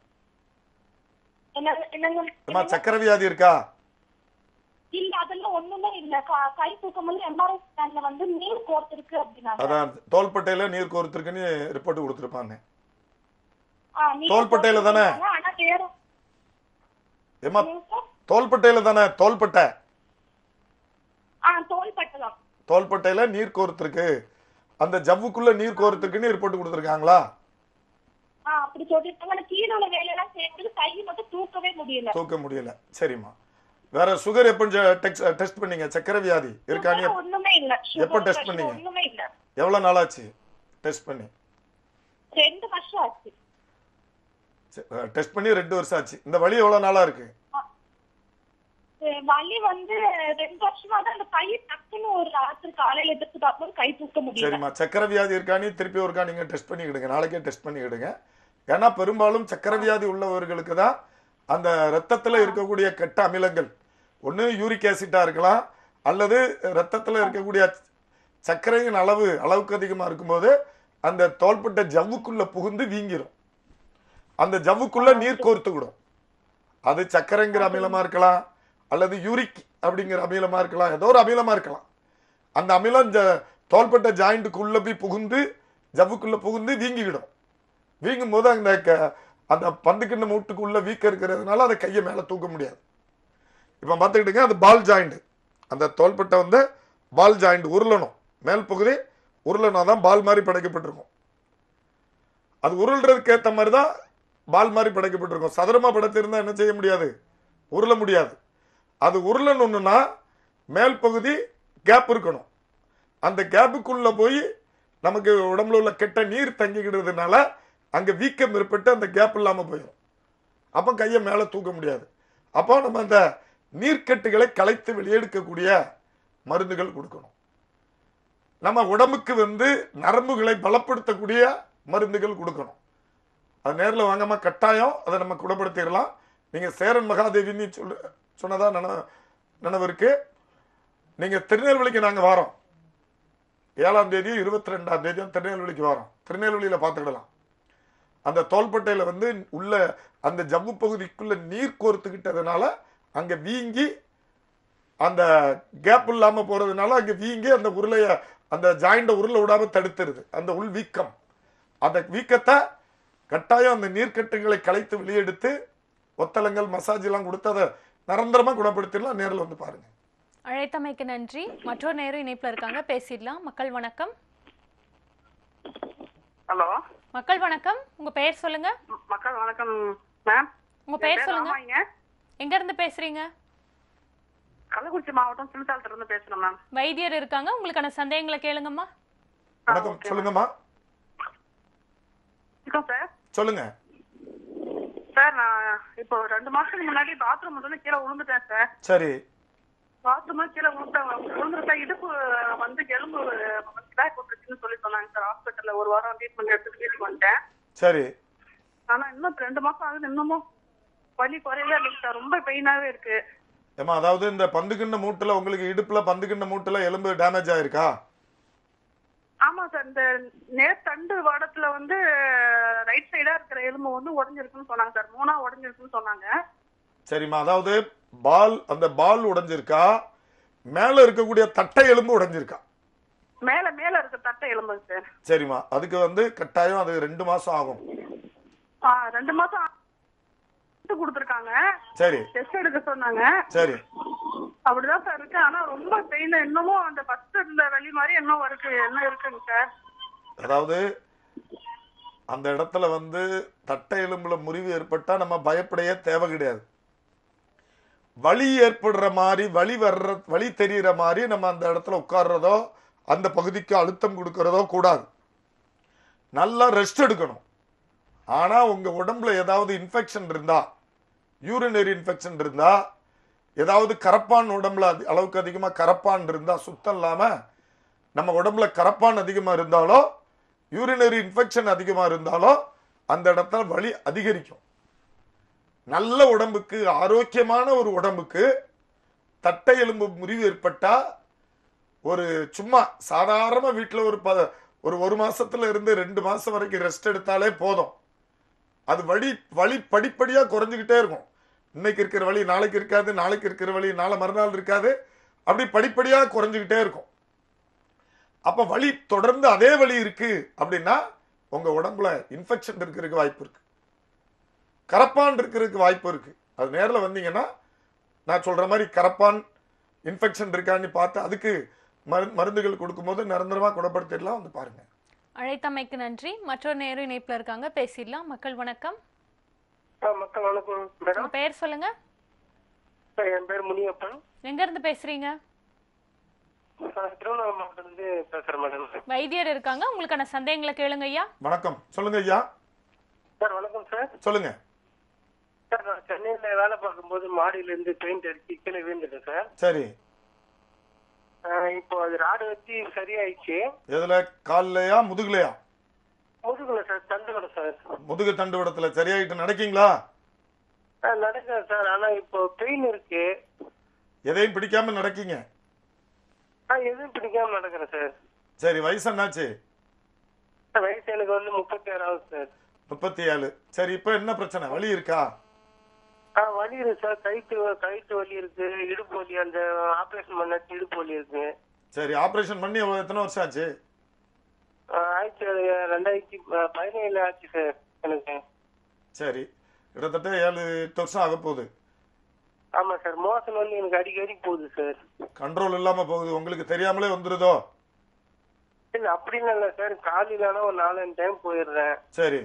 என்ன என்னங்க அம்மா சக்கரை வியாதி இருக்கா இல்ல அதெல்லாம் ஒண்ணுமே இல்ல க- கை தூக்கும் போது எம்ஆர்ஐ ஸ்கேன்ல வந்து நீர் கோர்த்திருக்கு அப்படின்னாங்க அதான் தோள்பட்டையில நீர் கோர்த்துருக்குன்னு ரிப்போர்ட் கொடுத்துருப்பாங்க ஆ, நீர் தோள்பட்டையில தானே? கோர்த்திருக்காங்க. ஆனா வேற ஏமா என்னங்க சார்? தோள்பட்டையில தானே தோள்பட்டை ஆ தோள்பட்டை தான் தோள்பட்டையில நீர் கோர்த்துருக்கு அந்த ஜவ்வுக்குள்ள நீர் கோர்த்துருக்குன்னு ரிப்போர்ட் கொடுத்துருக்காங்களா ஆ அப்படி சொல்லிருக்காங்க ஆனா கீழே உள்ள வேலையெல்லாம் சேர்த்து கை மட்டும் தூக்கவே முடியல தூக்க முடியல சரிம்மா வேற சுகர் எப்போ டெஸ்ட் பண்ணீங்க சக்கரை வியாதி இருக்கான்னு சுகர் ஒண்ணுமே இல்ல எப்ப சுகர் test pressure பண்ணீங்க? ஒண்ணுமே இல்ல எவ்வளவு நாளாச்சு டெஸ்ட் பண்ணி ரெண்டு வருஷம் ஆச்சு டெஸ்ட் பண்ணி ரெண்டு வருஷம் ஆச்சு இந்த வலி எவ்வளவு நாளா இருக்கு அஹ் வலி வந்து ரெண்டு வருஷமா தான் அந்த கை டக்குன்னு ஒரு ராத்திரி காலையில எடுத்து பார்க்கும்போது கை தூக்க முடியல சரிம்மா சக்கரை வியாதி இருக்கானே திருப்பி ஒருக்கா நீங்க டெஸ்ட் பண்ணிக்கிடுங்க நாளைக்கே டெஸ்ட் பண்ணிக்கிடுங்க ஏன்னா பெரும்பாலும் சக்கரை வியாதி உள்ளவர்களுக்கு தான் அந்த ரத்தத்துல இருக்கக்கூடிய கெட்ட அமிலங்கள் ஒண்ணு யூரிக் ஆசிட்டா இருக்கலாம் அல்லது ரத்தத்துல இருக்கக்கூடிய சர்க்கரையின் அளவு அளவுக்கு அதிகமா இருக்கும்போது அந்த தோள்பட்ட ஜவ்வுக்குள்ள புகுந்து வீங்கிரும் அந்த ஜவ்வுக்குள்ள நீர் கோர்த்துக்கிடும் அது சர்க்கரைங்கிற அமிலமா இருக்கலாம் அல்லது யூரிக் அப்படிங்கிற அமிலமா இருக்கலாம் ஏதோ ஒரு அமிலமா இருக்கலாம் அந்த அமிலம் இந்த தோள்பட்ட ஜாயிண்ட்டுக்குள்ள போய் புகுந்து ஜவ்வுக்குள்ள புகுந்து வீங்கிவிடும் வீங்கும் போது அந்த க- அந்த பந்துக்கிண்ண மூட்டுக்குள்ள வீக்கம் இருக்கிறதுனால அதை கையை மேலே தூக்க முடியாது இப்போ பார்த்துக்கிட்டுங்க அது பால் ஜாயிண்ட் அந்த தோள்பட்டை வந்து பால் ஜாயிண்ட் உருளணும் மேல் பகுதி உருளனா தான் பால் மாதிரி படைக்கப்பட்டிருக்கும் அது உருள்றதுக்கு ஏற்ற மாதிரி தான் பால் மாதிரி படைக்கப்பட்டிருக்கும் சதுரமா படைத்திருந்தா என்ன செய்ய முடியாது உருள முடியாது அது உருளணும்னா மேல் பகுதி கேப் இருக்கணும் அந்த கேப்புக்குள்ள போய் நமக்கு உடம்புல உள்ள கெட்ட நீர் தங்கிக்கிடுறதுனால அங்க வீக்கம் ஏற்பட்டு அந்த கேப் இல்லாம போயிடும் அப்போ கையை மேலே தூக்க முடியாது அப்போ நம்ம அந்த நீர்க்கட்டுகளை கலைத்து வெளியெடுக்கக்கூடிய மருந்துகள் கொடுக்கணும் நம்ம உடம்புக்கு வந்து நரம்புகளை பலப்படுத்தக்கூடிய மருந்துகள் கொடுக்கணும் அது நேரில் வாங்காம கட்டாயம் அதை நம்ம குணப்படுத்திடலாம் நீங்க சேரன் மகாதேவின்னு சொல்லு சொன்னதா நின நினைவு இருக்கு நீங்க திருநெல்வேலிக்கு நாங்க வரோம் ஏழாம் தேதியும் இருபத்தி ரெண்டாம் தேதியும் திருநெல்வேலிக்கு வரோம் திருநெல்வேலியில பார்த்துக்கிடலாம் அந்த தோள்பட்டையில வந்து உள்ள அந்த ஜம்மு பகுதிக்குள்ள நீர் கோர்த்துக்கிட்டதுனால அங்க வீங்கி அந்த கேப் இல்லாம போறதுனால அங்க வீங்கி அந்த உருளைய அந்த ஜாயிண்ட உருளை விடாம தடுத்துருது அந்த உள் வீக்கம் அந்த வீக்கத்தை கட்டாயம் அந்த நீர்க்கட்டுகளை கலைத்து வெளியெடுத்து ஒத்தலங்கள் மசாஜ் எல்லாம் கொடுத்து அதை நிரந்தரமா குணப்படுத்திடலாம் நேரில் வந்து பாருங்க அழைத்தமைக்கு நன்றி மற்றொரு நேரம் இணைப்புல இருக்காங்க பேசிடலாம் மக்கள் வணக்கம் ஹலோ மக்கள் வணக்கம் உங்க பெயர் சொல்லுங்க மக்கள் வணக்கம் மேம் உங்க பெயர் சொல்லுங்க ஆமாங்க எங்க இருந்து பேசுறீங்க கள்ளக்குறிச்சி மாவட்டம் சிலுத்தாலத்துல இருந்து பேசுறேன் மேம் வைத்தியர் இருக்காங்க உங்களுக்கான சந்தேகங்களை கேளுங்கம்மா வணக்கம் சொல்லுங்கம்மா இருக்கோம் சார் சொல்லுங்க சார் நான் இப்போ ரெண்டு மாசத்துக்கு முன்னாடி பாத்ரூம் வந்து கீழே விழுந்துட்டேன் சார் சரி பாத்ரூம் கீழே விழுந்துட்டேன் விழுந்துட்டேன் இடுப்பு வந்து எலும்பு கிளாக் போட்டுருச்சுன்னு சொல்லி சொன்னாங்க சார் ஹாஸ்பிட்டல்ல ஒரு வாரம் ட்ரீட்மெண்ட் எடுத்துட்டு வீட்டுக்கு வந்துட்டேன் சரி ஆனா இன்னும் ரெண்டு மாசம் ஆகுது இன்னமும் வலி குறையவே இல்லைங்க சார் ரொம்ப பெயினாவே இருக்கு ஏமா அதாவது இந்த பந்துக்கிண்ண மூட்டுல உங்களுக்கு இடுப்புல பந்துக்கிண்ண மூட்டுல எலும்பு டேமேஜ் ஆயிருக்கா ஆமா சார் இந்த நேர்த்தண்டு வாடத்துல வந்து ரைட் சைடா இருக்கிற எலும்பு வந்து உடஞ்சிருக்குன்னு சொன்னாங்க சார் மூணா உடஞ்சிருக்குன்னு சொன்னாங்க சரிம்மா அதாவது பால் அந்த பால் உடைஞ்சிருக்கா மேல இருக்கக்கூடிய தட்டை எலும்பு உடைஞ்சிருக்கா மேல மேல இருக்க தட்டை எலும்புங்க சார் சரிம்மா அதுக்கு வந்து கட்டாயம் அது ரெண்டு மாசம் ஆகும் ஆ, ரெண்டு மாசம் கொடுத்துருக்காங்க சரி டெஸ்ட் எடுக்க சொன்னாங்க சரி அப்படிதான் சார் இருக்கு ஆனா ரொம்ப பெயின் இன்னமும் அந்த ஃபர்ஸ்ட் இருந்த வலி மாதிரி இன்னும் இருக்கு என்ன இருக்குங்க சார் அதாவது அந்த இடத்துல வந்து தட்டை எலும்புல முறிவு ஏற்பட்டா நம்ம பயப்படையே தேவை கிடையாது வலி ஏற்படுற மாதிரி வலி வர்ற வலி தெரியிற மாதிரி நம்ம அந்த இடத்துல உட்கார்றதோ அந்த பகுதிக்கு அழுத்தம் கொடுக்கறதோ கூடாது நல்லா ரெஸ்ட் எடுக்கணும் ஆனா உங்க உடம்புல ஏதாவது இன்ஃபெக்ஷன் இருந்தா யூரினரி இன்ஃபெக்ஷன் இருந்தா ஏதாவது கரப்பான் உடம்புல அதி- அளவுக்கு அதிகமா கரப்பான் இருந்தா சுத்தம் இல்லாம நம்ம உடம்புல கரப்பான் அதிகமா இருந்தாலோ யூரினரி இன்ஃபெக்ஷன் அதிகமா இருந்தாலோ அந்த இடத்துல வலி அதிகரிக்கும் நல்ல உடம்புக்கு ஆரோக்கியமான ஒரு உடம்புக்கு தட்டை எலும்பு முறிவு ஏற்பட்டா ஒரு சும்மா சாதாரண வீட்டில் ஒரு ப ஒரு ஒரு மாசத்துல இருந்து ரெண்டு மாசம் வரைக்கும் ரெஸ்ட் எடுத்தாலே போதும் அது வலி வலி படிப்படியா குறைஞ்சுக்கிட்டே இருக்கும் இன்னைக்கு இருக்கிற வலி நாளைக்கு இருக்காது நாளைக்கு இருக்கிற வலி நாளை மறுநாள் இருக்காது அப்படி படிப்படியா குறைஞ்சுக்கிட்டே இருக்கும் அப்ப வலி தொடர்ந்து அதே வலி இருக்கு அப்படின்னா உங்க உடம்புல இன்ஃபெக்ஷன் இருக்கிறதுக்கு வாய்ப்பு இருக்கு கரப்பான் இருக்கிறதுக்கு வாய்ப்பு இருக்கு அது நேரில் வந்தீங்கன்னா நான் சொல்ற மாதிரி கரப்பான் இன்ஃபெக்ஷன் இருக்கான்னு பார்த்து அதுக்கு மரு மருந்துகள் கொடுக்கும்போது நிரந்தரமா குணப்படுத்திடலாம் வந்து பாருங்க அழைத்தமைக்கு நன்றி மற்றொரு நேரம் இணைப்புல இருக்காங்க பேசிடலாம் மக்கள் வணக்கம் மக்கள் வணக்கம் மேடம் உங்க பெயர் சொல்லுங்க என் பேர் முனியப்பன் எங்க இருந்து பேசுறீங்க நான் திருவண்ணாமலை மாவட்டத்திலிருந்து பேசுறேன் மேடம் வைத்தியர் இருக்காங்க உங்களுக்கான சந்தேகங்களை கேளுங்க ஐயா வணக்கம் சொல்லுங்க ஐயா சார் வணக்கம் சார் சொல்லுங்க சார் நான் சென்னையில வேலை பார்க்கும்போது மாடியில இருந்து பெயிண்ட் அடிச்சு கீழே விழுந்துட்டேன் சார் சரி ஆஹ் இப்போ அது ராடு வச்சு சரியாயிடுச்சு எதுல கால்லையா முதுகுலையா முதுகுல சார் தண்டுகட சார் முதுகு தண்டுவடத்துல சரியாயிட்டு நடக்கீங்களா ஆஹ் நடக்கிறேன் சார் ஆனா இப்போ பெயின் இருக்கு எதையும் பிடிக்காம நடக்கீங்க நான் எதுவும் பிடிக்காம நடக்கிறேன் சார் சரி வயசு என்னாச்சு வயசு எனக்கு வந்து முப்பத்தி ஆறாவது சார் முப்பத்தி ஏழு சரி இப்ப என்ன பிரச்சனை வலி இருக்கா ஆஹ் வலி இருக்கு சார் கைட்டு கைட்டு வலி இருக்கு இடுப்பு வலி அந்த ஆபரேஷன் பண்ண இடுப்பு வலி இருக்கு சரி ஆபரேஷன் பண்ணி எவ்வளவு- எத்தனை வருஷம் ஆச்சு ஆஹ் ஆயிரத்தி ரெண்டாயிரத்தி ப- பதினேழுல ஆச்சு சார் எனக்கு சரி கிட்டத்தட்ட ஏழு எட்டு வருஷம் ஆக போகுது ஆமா சார் மோசன் வந்து எனக்கு அடிக்கடி போகுது சார் கண்ட்ரோல் இல்லாம போகுது உங்களுக்கு தெரியாமலே வந்துருதோ இல்ல அப்படின்னு இல்ல சார் காலையில ஆனா ஒரு நாலஞ்சு டைம் போயிடுறேன் சரி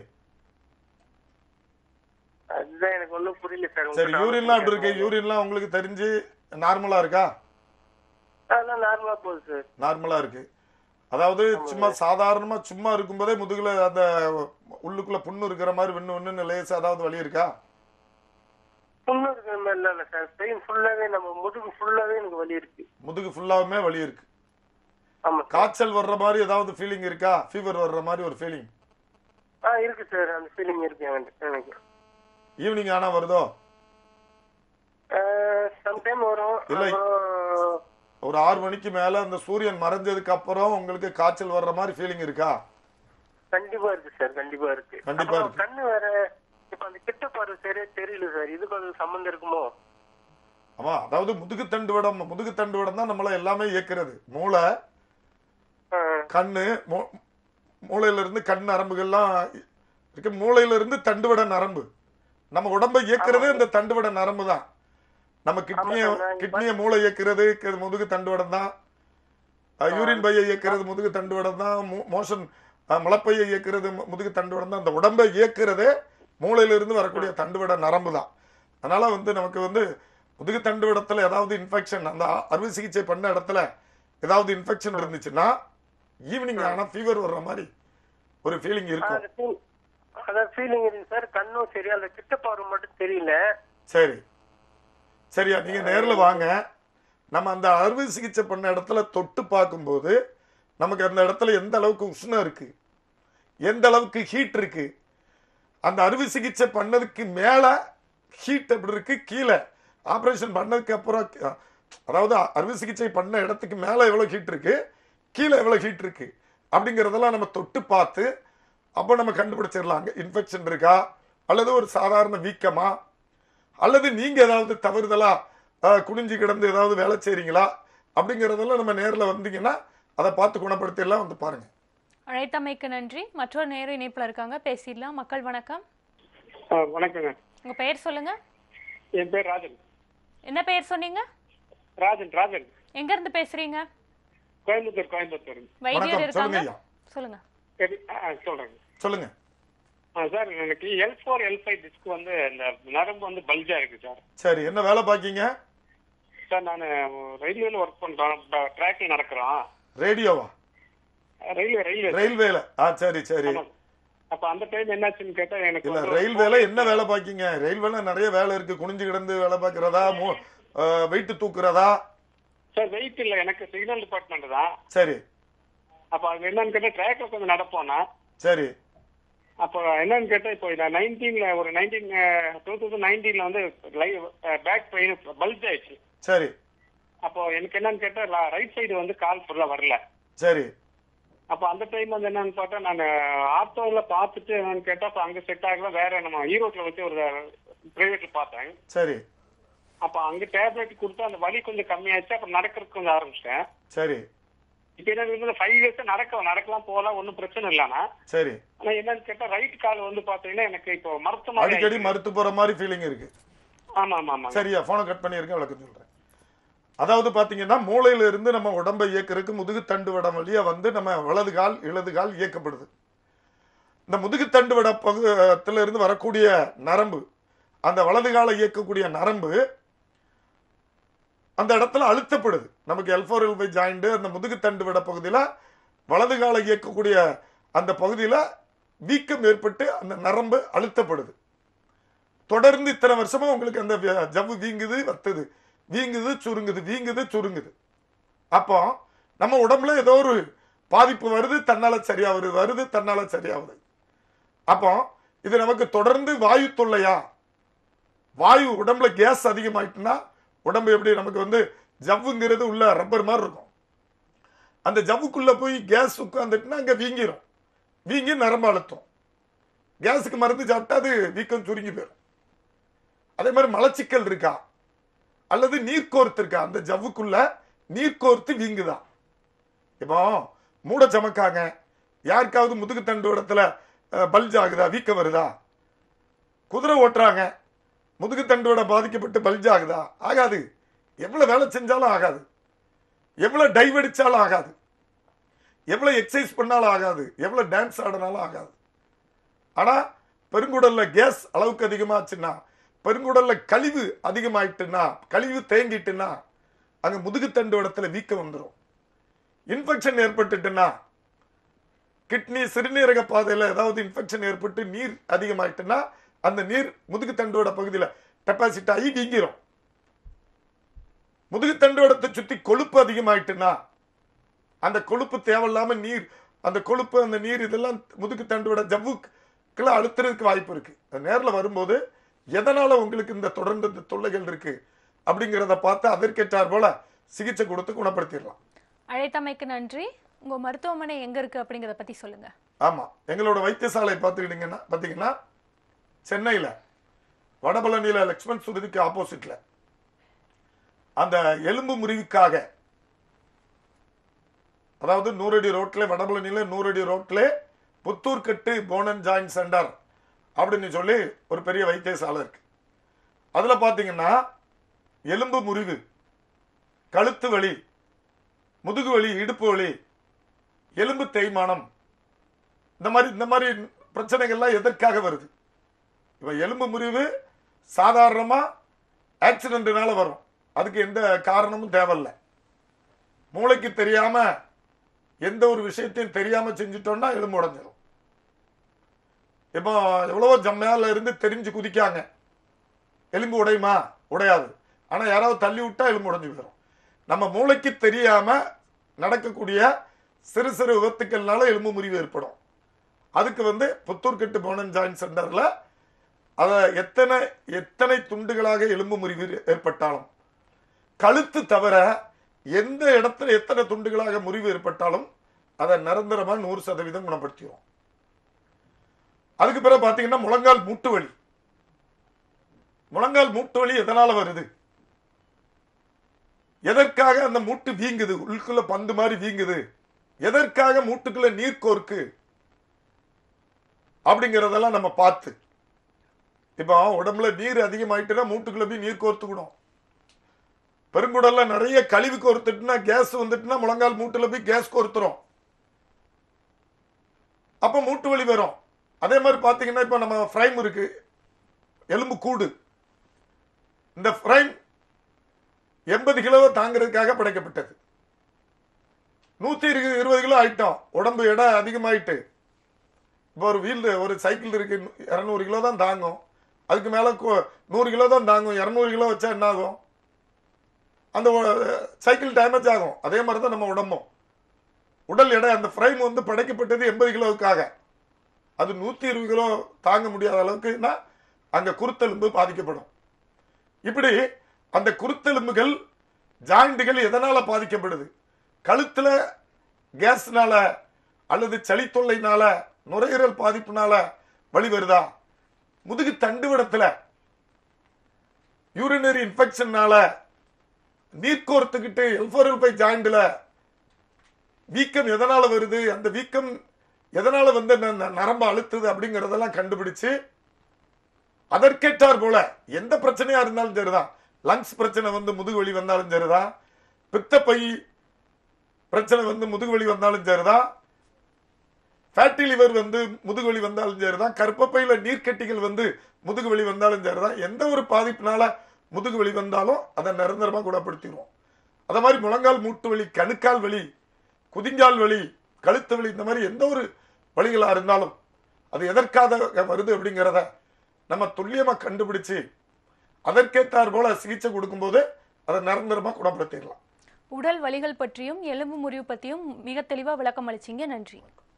அதுதான் எனக்கு ஒண்ணும் புரியல சார் சரி யூரின்லாம் எப்படி இருக்கு யூரின்லாம் உங்களுக்கு தெரிஞ்சு நார்மலா இருக்கா அதெல்லாம் நார்மலா போகுது சார் நார்மலா இருக்கு அதாவது சும்மா சாதாரணமா சும்மா இருக்கும்போதே முதுகுல அந்த உள்ளுக்குள்ள புண்ணு இருக்கிற மாதிரி விண்ணு விண்ணுன்னு லேசா அதாவது வலி இருக்கா புண்ணு இருக்கிற மாதிரி இல்ல சார் பெயின் ஃபுல்லாவே நம்ம முதுகு ஃபுல்லாவே எனக்கு வலி இருக்கு முதுகு ஃபுல்லாவுமே வலி இருக்கு ஆமா காய்ச்சல் வர்ற மாதிரி ஏதாவது ஃபீலிங் இருக்கா ஃபீவர் வர்ற மாதிரி ஒரு ஃபீலிங் ஆ இருக்கு சார் அந்த ஃபீலிங் இருக்கு எனக்கு எனக்கு ஈவினிங் ஆனா வருதோ சம்டைம் வரும் இல்லை. அப்புறம் ஒரு ஆறு மணிக்கு மேல அந்த சூரியன் மறைஞ்சதுக்கு அப்புறம் உங்களுக்கு காய்ச்சல் வர்ற மாதிரி ஃபீலிங் இருக்கா கண்டிப்பா இருக்கு சார் கண்டிப்பா இருக்கு கண்டிப்பா அப்புறம் இருக்கு. கண்ணு வேற இப்ப அந்த கிட்ட பார்வை சரியா தெரியல சார் இதுக்கு அது சம்மந்தம் இருக்குமோ ஆமா அதாவது முதுகு தண்டுவடம் முதுகு தண்டுவடம் தான் நம்மள எல்லாமே இயக்குறது மூளை கண்ணு மூ- மூளையில இருந்து கண் நரம்புகள்லாம் இருக்கு மூளையில இருந்து தண்டுவட நரம்பு நம்ம உடம்பை இயக்குறது இந்த தண்டுவட நரம்பு தான் நம்ம கிட்னிய ஆமா, நான் கிட்னிய மூளை இயக்குறது க- முதுகு தண்டுவடம் தான் அஹ், யூரின் பையை இயக்குறது முதுகு தண்டுவடம் தான் மோஷன் முளப்பையை இயக்குறது மு- முதுகு தண்டுவடம் தான் அந்த உடம்பை இயக்குறதே மூளையில இருந்து வரக்கூடிய தண்டுவட நரம்பு தான் அதனால வந்து நமக்கு வந்து முதுகு தண்டுவடத்துல ஏதாவது இன்ஃபெக்ஷன் அந்த அ- அறுவை சிகிச்சை பண்ண இடத்துல ஏதாவது இன்ஃபெக்ஷன் இருந்துச்சுன்னா ஈவினிங் ஆனா ஃபீவர் வர்ற மாதிரி ஒரு ஃபீலிங் இருக்கும் அதான் ஃபீலிங் இருக்கு சார் கண்ணும் சரியா அந்த கிட்ட பார்வை மட்டும் தெரியல சரி சரியா நீங்க நேர்ல வாங்க நம்ம அந்த அறுவை சிகிச்சை பண்ண இடத்துல தொட்டு பார்க்கும்போது நமக்கு அந்த இடத்துல எந்த அளவுக்கு உஷ்ணம் இருக்கு எந்த அளவுக்கு ஹீட் இருக்கு அந்த அறுவை சிகிச்சை பண்ணதுக்கு மேல ஹீட் எப்படி இருக்கு கீழே ஆபரேஷன் பண்ணதுக்கு அப்புறம் அஹ், அதாவது அறுவை சிகிச்சை பண்ண இடத்துக்கு மேல எவ்வளவு ஹீட் இருக்கு கீழே எவ்வளவு ஹீட் இருக்கு அப்படிங்கறதெல்லாம் நம்ம தொட்டு பார்த்து அப்போ நம்ம கண்டுபிடிச்சிடலாம் அங்க இன்ஃபெக்ஷன் இருக்கா அல்லது ஒரு சாதாரண வீக்கமா அல்லது நீங்க ஏதாவது தவறுதலா அஹ், குனிஞ்சு கிடந்து ஏதாவது வேலை செய்றீங்களா அப்படிங்கறதெல்லாம் நம்ம நேர்ல வந்தீங்கன்னா அதை பார்த்து குணப்படுத்திடலாம் வந்து பாருங்க அழைத்தமைக்கு நன்றி மற்றொரு நேர இணைப்புல இருக்காங்க பேசிடலாம் மக்கள் வணக்கம் வணக்கங்க உங்க பெயர் சொல்லுங்க என் பேர் ராஜன் என்ன பெயர் சொன்னீங்க ராஜன் ராஜன் எங்க இருந்து பேசுறீங்க கோயம்புத்தூர் கோயம்புத்தூர் வைத்தியர் வணக்கம், சொல்லுங்க இருக்காங்க ஐயா. சொல்லுங்க சரி, ஆ, ஆ, சொல்றேங்க சொல்லுங்க ஆ, சார் எனக்கு L four L five disc வந்து இந்த நரம்பு வந்து பல்ஜா இருக்கு சார் சரி என்ன வேலை பாக்கீங்க சார் நான் ரயில்வேல ஒர்க் பண்றோம் ட்ராக்ல நடக்கிறோம் ரேடியோவா ரயில்வே ரயில்வே ரயில்வேல ஆ சரி சரி அப்ப அந்த டைம் என்னாச்சுன்னு கேட்டா எனக்கு இல்ல வந்து ரயில்வேல என்ன வேலை பாக்கீங்க ரயில்வேல நிறைய வேலை இருக்கு குனிஞ்சு கிடந்து வேலை பாக்குறதா வெயிட் தூக்குறதா சார் வெயிட் இல்ல எனக்கு சிக்னல் டிபார்ட்மெண்ட் தான் சரி அப்ப அது என்னன்னு கேட்டா ட்ராக்ல கொஞ்சம் நடப்போம்னா சரி அப்போ என்னன்னு கேட்டா இப்போ நான் நைன்டீன்ல ஒரு நைன்டீன் டூ தௌசண்ட் நைன்டீன்ல வந்து லைவ் பேக் பெயின் பல்ஜ் ஆயிடுச்சு சரி அப்போ எனக்கு என்னன்னு கேட்டா ரைட் சைடு வந்து கால் ஃபுல்லா வரல சரி அப்போ அந்த டைம் வந்து என்னன்னு பார்த்தா நான் ஆர்த்தோல பார்த்துட்டு என்னன்னு கேட்டா அப்போ அங்க செட் ஆகல வேற நம்ம ஈரோட்ல வச்சு ஒரு பிரைவேட்ல பார்த்தேன் சரி அப்போ அங்க டேப்லெட் கொடுத்து அந்த வலி கொஞ்சம் கம்மியாச்சு அப்புறம் நடக்கிறதுக்கு கொஞ்சம் ஆரம்பிச்சிட்டேன் சரி இப்போ என்ன ஃபைவ் இயர்ஸ் நடக்க நடக்கலாம் போகலாம் ஒன்றும் பிரச்சனை இல்லைண்ணா சரி ஆனா என்னன்னு கேட்டா ரைட் கால் வந்து பாத்தீங்கன்னா எனக்கு இப்போ மருத்துவ மாதிரி அடிக்கடி ஆயிடுச்சு. மறுத்து போற மாதிரி ஃபீலிங் இருக்கு ஆமா ஆமா ஆமா சரியா போனை கட் பண்ணியிருக்கேன் விளக்கம் சொல்றேன் அதாவது பாத்தீங்கன்னா மூளையில இருந்து நம்ம உடம்பை இயக்கிறதுக்கு முதுகு தண்டு வடம் வழியா வந்து நம்ம வலது கால் இடது கால் இயக்கப்படுது இந்த முதுகு தண்டு வட பகுதியில இருந்து வரக்கூடிய நரம்பு அந்த வலது காலை இயக்கக்கூடிய நரம்பு அந்த இடத்துல அழுத்தப்படுது நமக்கு L four L five joint அந்த முதுகு தண்டு விட பகுதியில வலது காலை இயக்கக்கூடிய அந்த பகுதியில வீக்கம் ஏற்பட்டு அந்த நரம்பு அழுத்தப்படுது தொடர்ந்து இத்தனை வருஷமா உங்களுக்கு அந்த வி- ஜவ்வு வீங்குது வத்துது வீங்குது சுருங்குது வீங்குது சுருங்குது அப்போ நம்ம உடம்புல ஏதோ ஒரு பாதிப்பு வருது தன்னால சரியா வருது வருது தன்னால சரியாகுது அப்போ இது நமக்கு தொடர்ந்து வாயு தொல்லையா வாயு உடம்புல கேஸ் அதிகமாயிட்டுனா உடம்பு எப்படி நமக்கு வந்து ஜவ்வுங்கிறது உள்ள ரப்பர் மாதிரி இருக்கும் அந்த ஜவ்வுக்குள்ள போய் கேஸ் உட்காந்துட்டுனா அங்க வீங்கிரும் வீங்கி நரம்பு அழுத்தம் கேஸுக்கு மருந்து சாப்பிட்டா அது வீக்கம் சுருங்கி போயிடும் அதே மாதிரி மலச்சிக்கல் இருக்கா அல்லது நீர் கோர்த்து இருக்கா அந்த ஜவ்வுக்குள்ள நீர் கோர்த்து வீங்குதா இப்போ மூட சமக்காங்க யாருக்காவது முதுகு தண்டு இடத்துல பல்ஜ் ஆகுதா வீக்கம் வருதா குதிரை ஓட்டுறாங்க முதுகு தண்டோட பாதிக்கப்பட்டு பல்ஜ் ஆகுதா ஆகாது எவ்வளவு வேலை செஞ்சாலும் ஆகாது எவ்வளவு டைவ் அடிச்சாலும் ஆகாது எவ்வளவு எக்ஸசைஸ் பண்ணாலும் ஆகாது எவ்வளவு டான்ஸ் ஆடினாலும் ஆகாது ஆனா பெருங்குடல்ல கேஸ் அளவுக்கு அதிகமாச்சுன்னா பெருங்குடல்ல கழிவு அதிகமாயிட்டுன்னா கழிவு தேங்கிட்டுன்னா அங்க முதுகுத்தண்டு இடத்துல வீக்கம் வந்துடும் இன்ஃபெக்ஷன் ஏற்பட்டுட்டுன்னா கிட்னி சிறுநீரக பாதையில ஏதாவது இன்ஃபெக்ஷன் ஏற்பட்டு நீர் அதிகமாயிட்டுன்னா அந்த நீர் முதுகுத்தண்டோட பகுதியில டெபாசிட் ஆகி வீங்கிரும் முதுகுத்தண்டோடத்தை சுத்தி கொழுப்பு அதிகமாயிட்டுன்னா அந்த கொழுப்பு தேவையில்லாம நீர் அந்த கொழுப்பு அந்த நீர் இதெல்லாம் முதுகு தண்டோட ஜவ்வுக்குள்ள அழுத்துறதுக்கு வாய்ப்பு இருக்கு அது நேர்ல வரும்போது எதனால உங்களுக்கு இந்த தொடர்ந்து இந்த தொல்லைகள் இருக்கு அப்படிங்கிறத பார்த்து அதற்கேற்றார் போல சிகிச்சை கொடுத்து குணப்படுத்திடலாம் அழைத்தமைக்கு நன்றி உங்க மருத்துவமனை எங்க இருக்கு அப்படிங்கறத பத்தி சொல்லுங்க ஆமா எங்களோட வைத்தியசாலை பார்த்துக்கிட்டீங்கன்னா பார்த்தீங்கன்னா சென்னையில வடபழனியில லக்ஷ்மண் சுருதிக்கு ஆப்போசிட்ல அந்த எலும்பு முறிவுக்காக அதாவது நூறடி ரோட்ல வடபழனியில நூறடி ரோட்ல புத்தூர்கட்டு போனன் ஜாயின் சென்டர் அப்படின்னு சொல்லி ஒரு பெரிய வைத்தியசாலை இருக்கு அதுல பாத்தீங்கன்னா எலும்பு முறிவு கழுத்து வலி முதுகு வலி இடுப்பு வலி எலும்பு தேய்மானம் இந்த மாதிரி இந்த மாதிரி பிரச்சனைகள்லாம் எதற்காக வருது இப்ப எலும்பு முறிவு சாதாரணமா ஆக்சிடென்ட்னால வரும் அதுக்கு எந்த காரணமும் தேவையில்லை மூளைக்கு தெரியாம எந்த ஒரு விஷயத்தையும் தெரியாம செஞ்சுட்டோம்னா எலும்பு உடைஞ்சிரும் இப்போ எவ்வளவோ ஜம்மையால இருந்து தெரிஞ்சு குதிக்காங்க எலும்பு உடையுமா உடையாது ஆனா யாராவது தள்ளி விட்டா எலும்பு உடைஞ்சு போயிடும் நம்ம மூளைக்கு தெரியாம நடக்கக்கூடிய சிறு சிறு விபத்துக்கள்னால எலும்பு முறிவு ஏற்படும் அதுக்கு வந்து புத்தூர்கட்டு போனன் ஜாயின் சென்டர்ல அத எத்தனை எத்தனை துண்டுகளாக எலும்பு முறிவு ஏற்பட்டாலும் கழுத்து தவிர எந்த இடத்துல எத்தனை துண்டுகளாக முறிவு ஏற்பட்டாலும் அதை நிரந்தரமா நூறு சதவீதம் குணப்படுத்திடும் அதுக்கு பிறகு பாத்தீங்கன்னா முழங்கால் மூட்டு வலி முழங்கால் மூட்டு வலி எதனால வருது எதற்காக அந்த மூட்டு வீங்குது உள்ளுக்குள்ள பந்து மாதிரி வீங்குது எதற்காக மூட்டுக்குள்ள நீர் கோர்க்கு அப்படிங்கறதெல்லாம் நம்ம பார்த்து இப்போ உடம்புல நீர் அதிகமாயிட்டுனா மூட்டுக்குள்ள போய் நீர் கோர்த்துக்கணும் பெருங்குடல்ல நிறைய கழிவு கோர்த்துட்டுனா கேஸ் வந்துட்டுனா முழங்கால் மூட்டுல போய் கேஸ் கோர்த்துரும் அப்ப மூட்டு வலி வரும் அதே மாதிரி பாத்தீங்கன்னா இப்ப நம்ம ஃப்ரைம் இருக்கு எலும்பு கூடு இந்த ஃப்ரைம் எண்பது கிலோவை தாங்கிறதுக்காக படைக்கப்பட்டது நூத்தி இருபது கிலோ ஆயிட்டோம் உடம்பு எடை அதிகமாயிட்டு இப்போ ஒரு வீல் ஒரு சைக்கிள் இருக்கு இரநூறு கிலோ தான் தாங்கும் அதுக்கு மேல கு- நூறு கிலோ தான் தாங்கும் இரநூறு கிலோ வச்சா என்ன ஆகும் அந்த ஒ- சைக்கிள் டேமேஜ் ஆகும் அதே மாதிரி தான் நம்ம உடம்பும் உடல் எடை அந்த ஃப்ரைம் வந்து படைக்கப்பட்டது எண்பது கிலோவுக்காக அது நூத்தி இருபது கிலோ தாங்க முடியாத அளவுக்குன்னா அங்க குருத்தெலும்பு பாதிக்கப்படும் இப்படி அந்த குருத்தெலும்புகள் ஜாயிண்டுகள் எதனால பாதிக்கப்படுது கழுத்துல கேஸ்னால அல்லது சளி தொல்லைனால நுரையீரல் பாதிப்புனால வலி வருதா முதுகு தண்டுவிடத்துல யூரினரி இன்ஃபெக்ஷன்னால நீர் கோர்த்துக்கிட்டு எல்போரல் பை ஜாயிண்ட்ல வீக்கம் எதனால வருது அந்த வீக்கம் எதனால வந்து ந- ந- நரம்பு அழுத்துது அப்படிங்கறதெல்லாம் கண்டுபிடிச்சு அதற்கேற்றார் போல எந்த பிரச்சனையா இருந்தாலும் சரிதான் லங்ஸ் பிரச்சனை வந்து முதுகு வலி வந்தாலும் சரிதான் பித்தப்பை பிரச்சனை வந்து முதுகு வலி வந்தாலும் சரிதான் ஃபேட்டி லிவர் வந்து முதுகு வலி வந்தாலும் சரிதான் கர்ப்பப்பையில நீர்க்கட்டிகள் வந்து முதுகு வலி வந்தாலும் சரிதான் எந்த ஒரு பாதிப்புனால முதுகு வலி வந்தாலும் அதை நிரந்தரமா குணப்படுத்திடுவோம் அத மாதிரி முழங்கால் மூட்டு வலி கணுக்கால் வலி குதிங்கால் வலி கழுத்து வலி இந்த மாதிரி எந்த ஒரு வலிகளா இருந்தாலும் அது எதற்காக வருது அப்படிங்கிறத நம்ம துல்லியமா கண்டுபிடிச்சு அதற்கேற்றார் போல சிகிச்சை கொடுக்கும்போது அதை நிரந்தரமா குணப்படுத்திடலாம் உடல் வலிகள் பற்றியும் எலும்பு முறிவு பற்றியும் மிக தெளிவா விளக்கம் அளிச்சீங்க நன்றி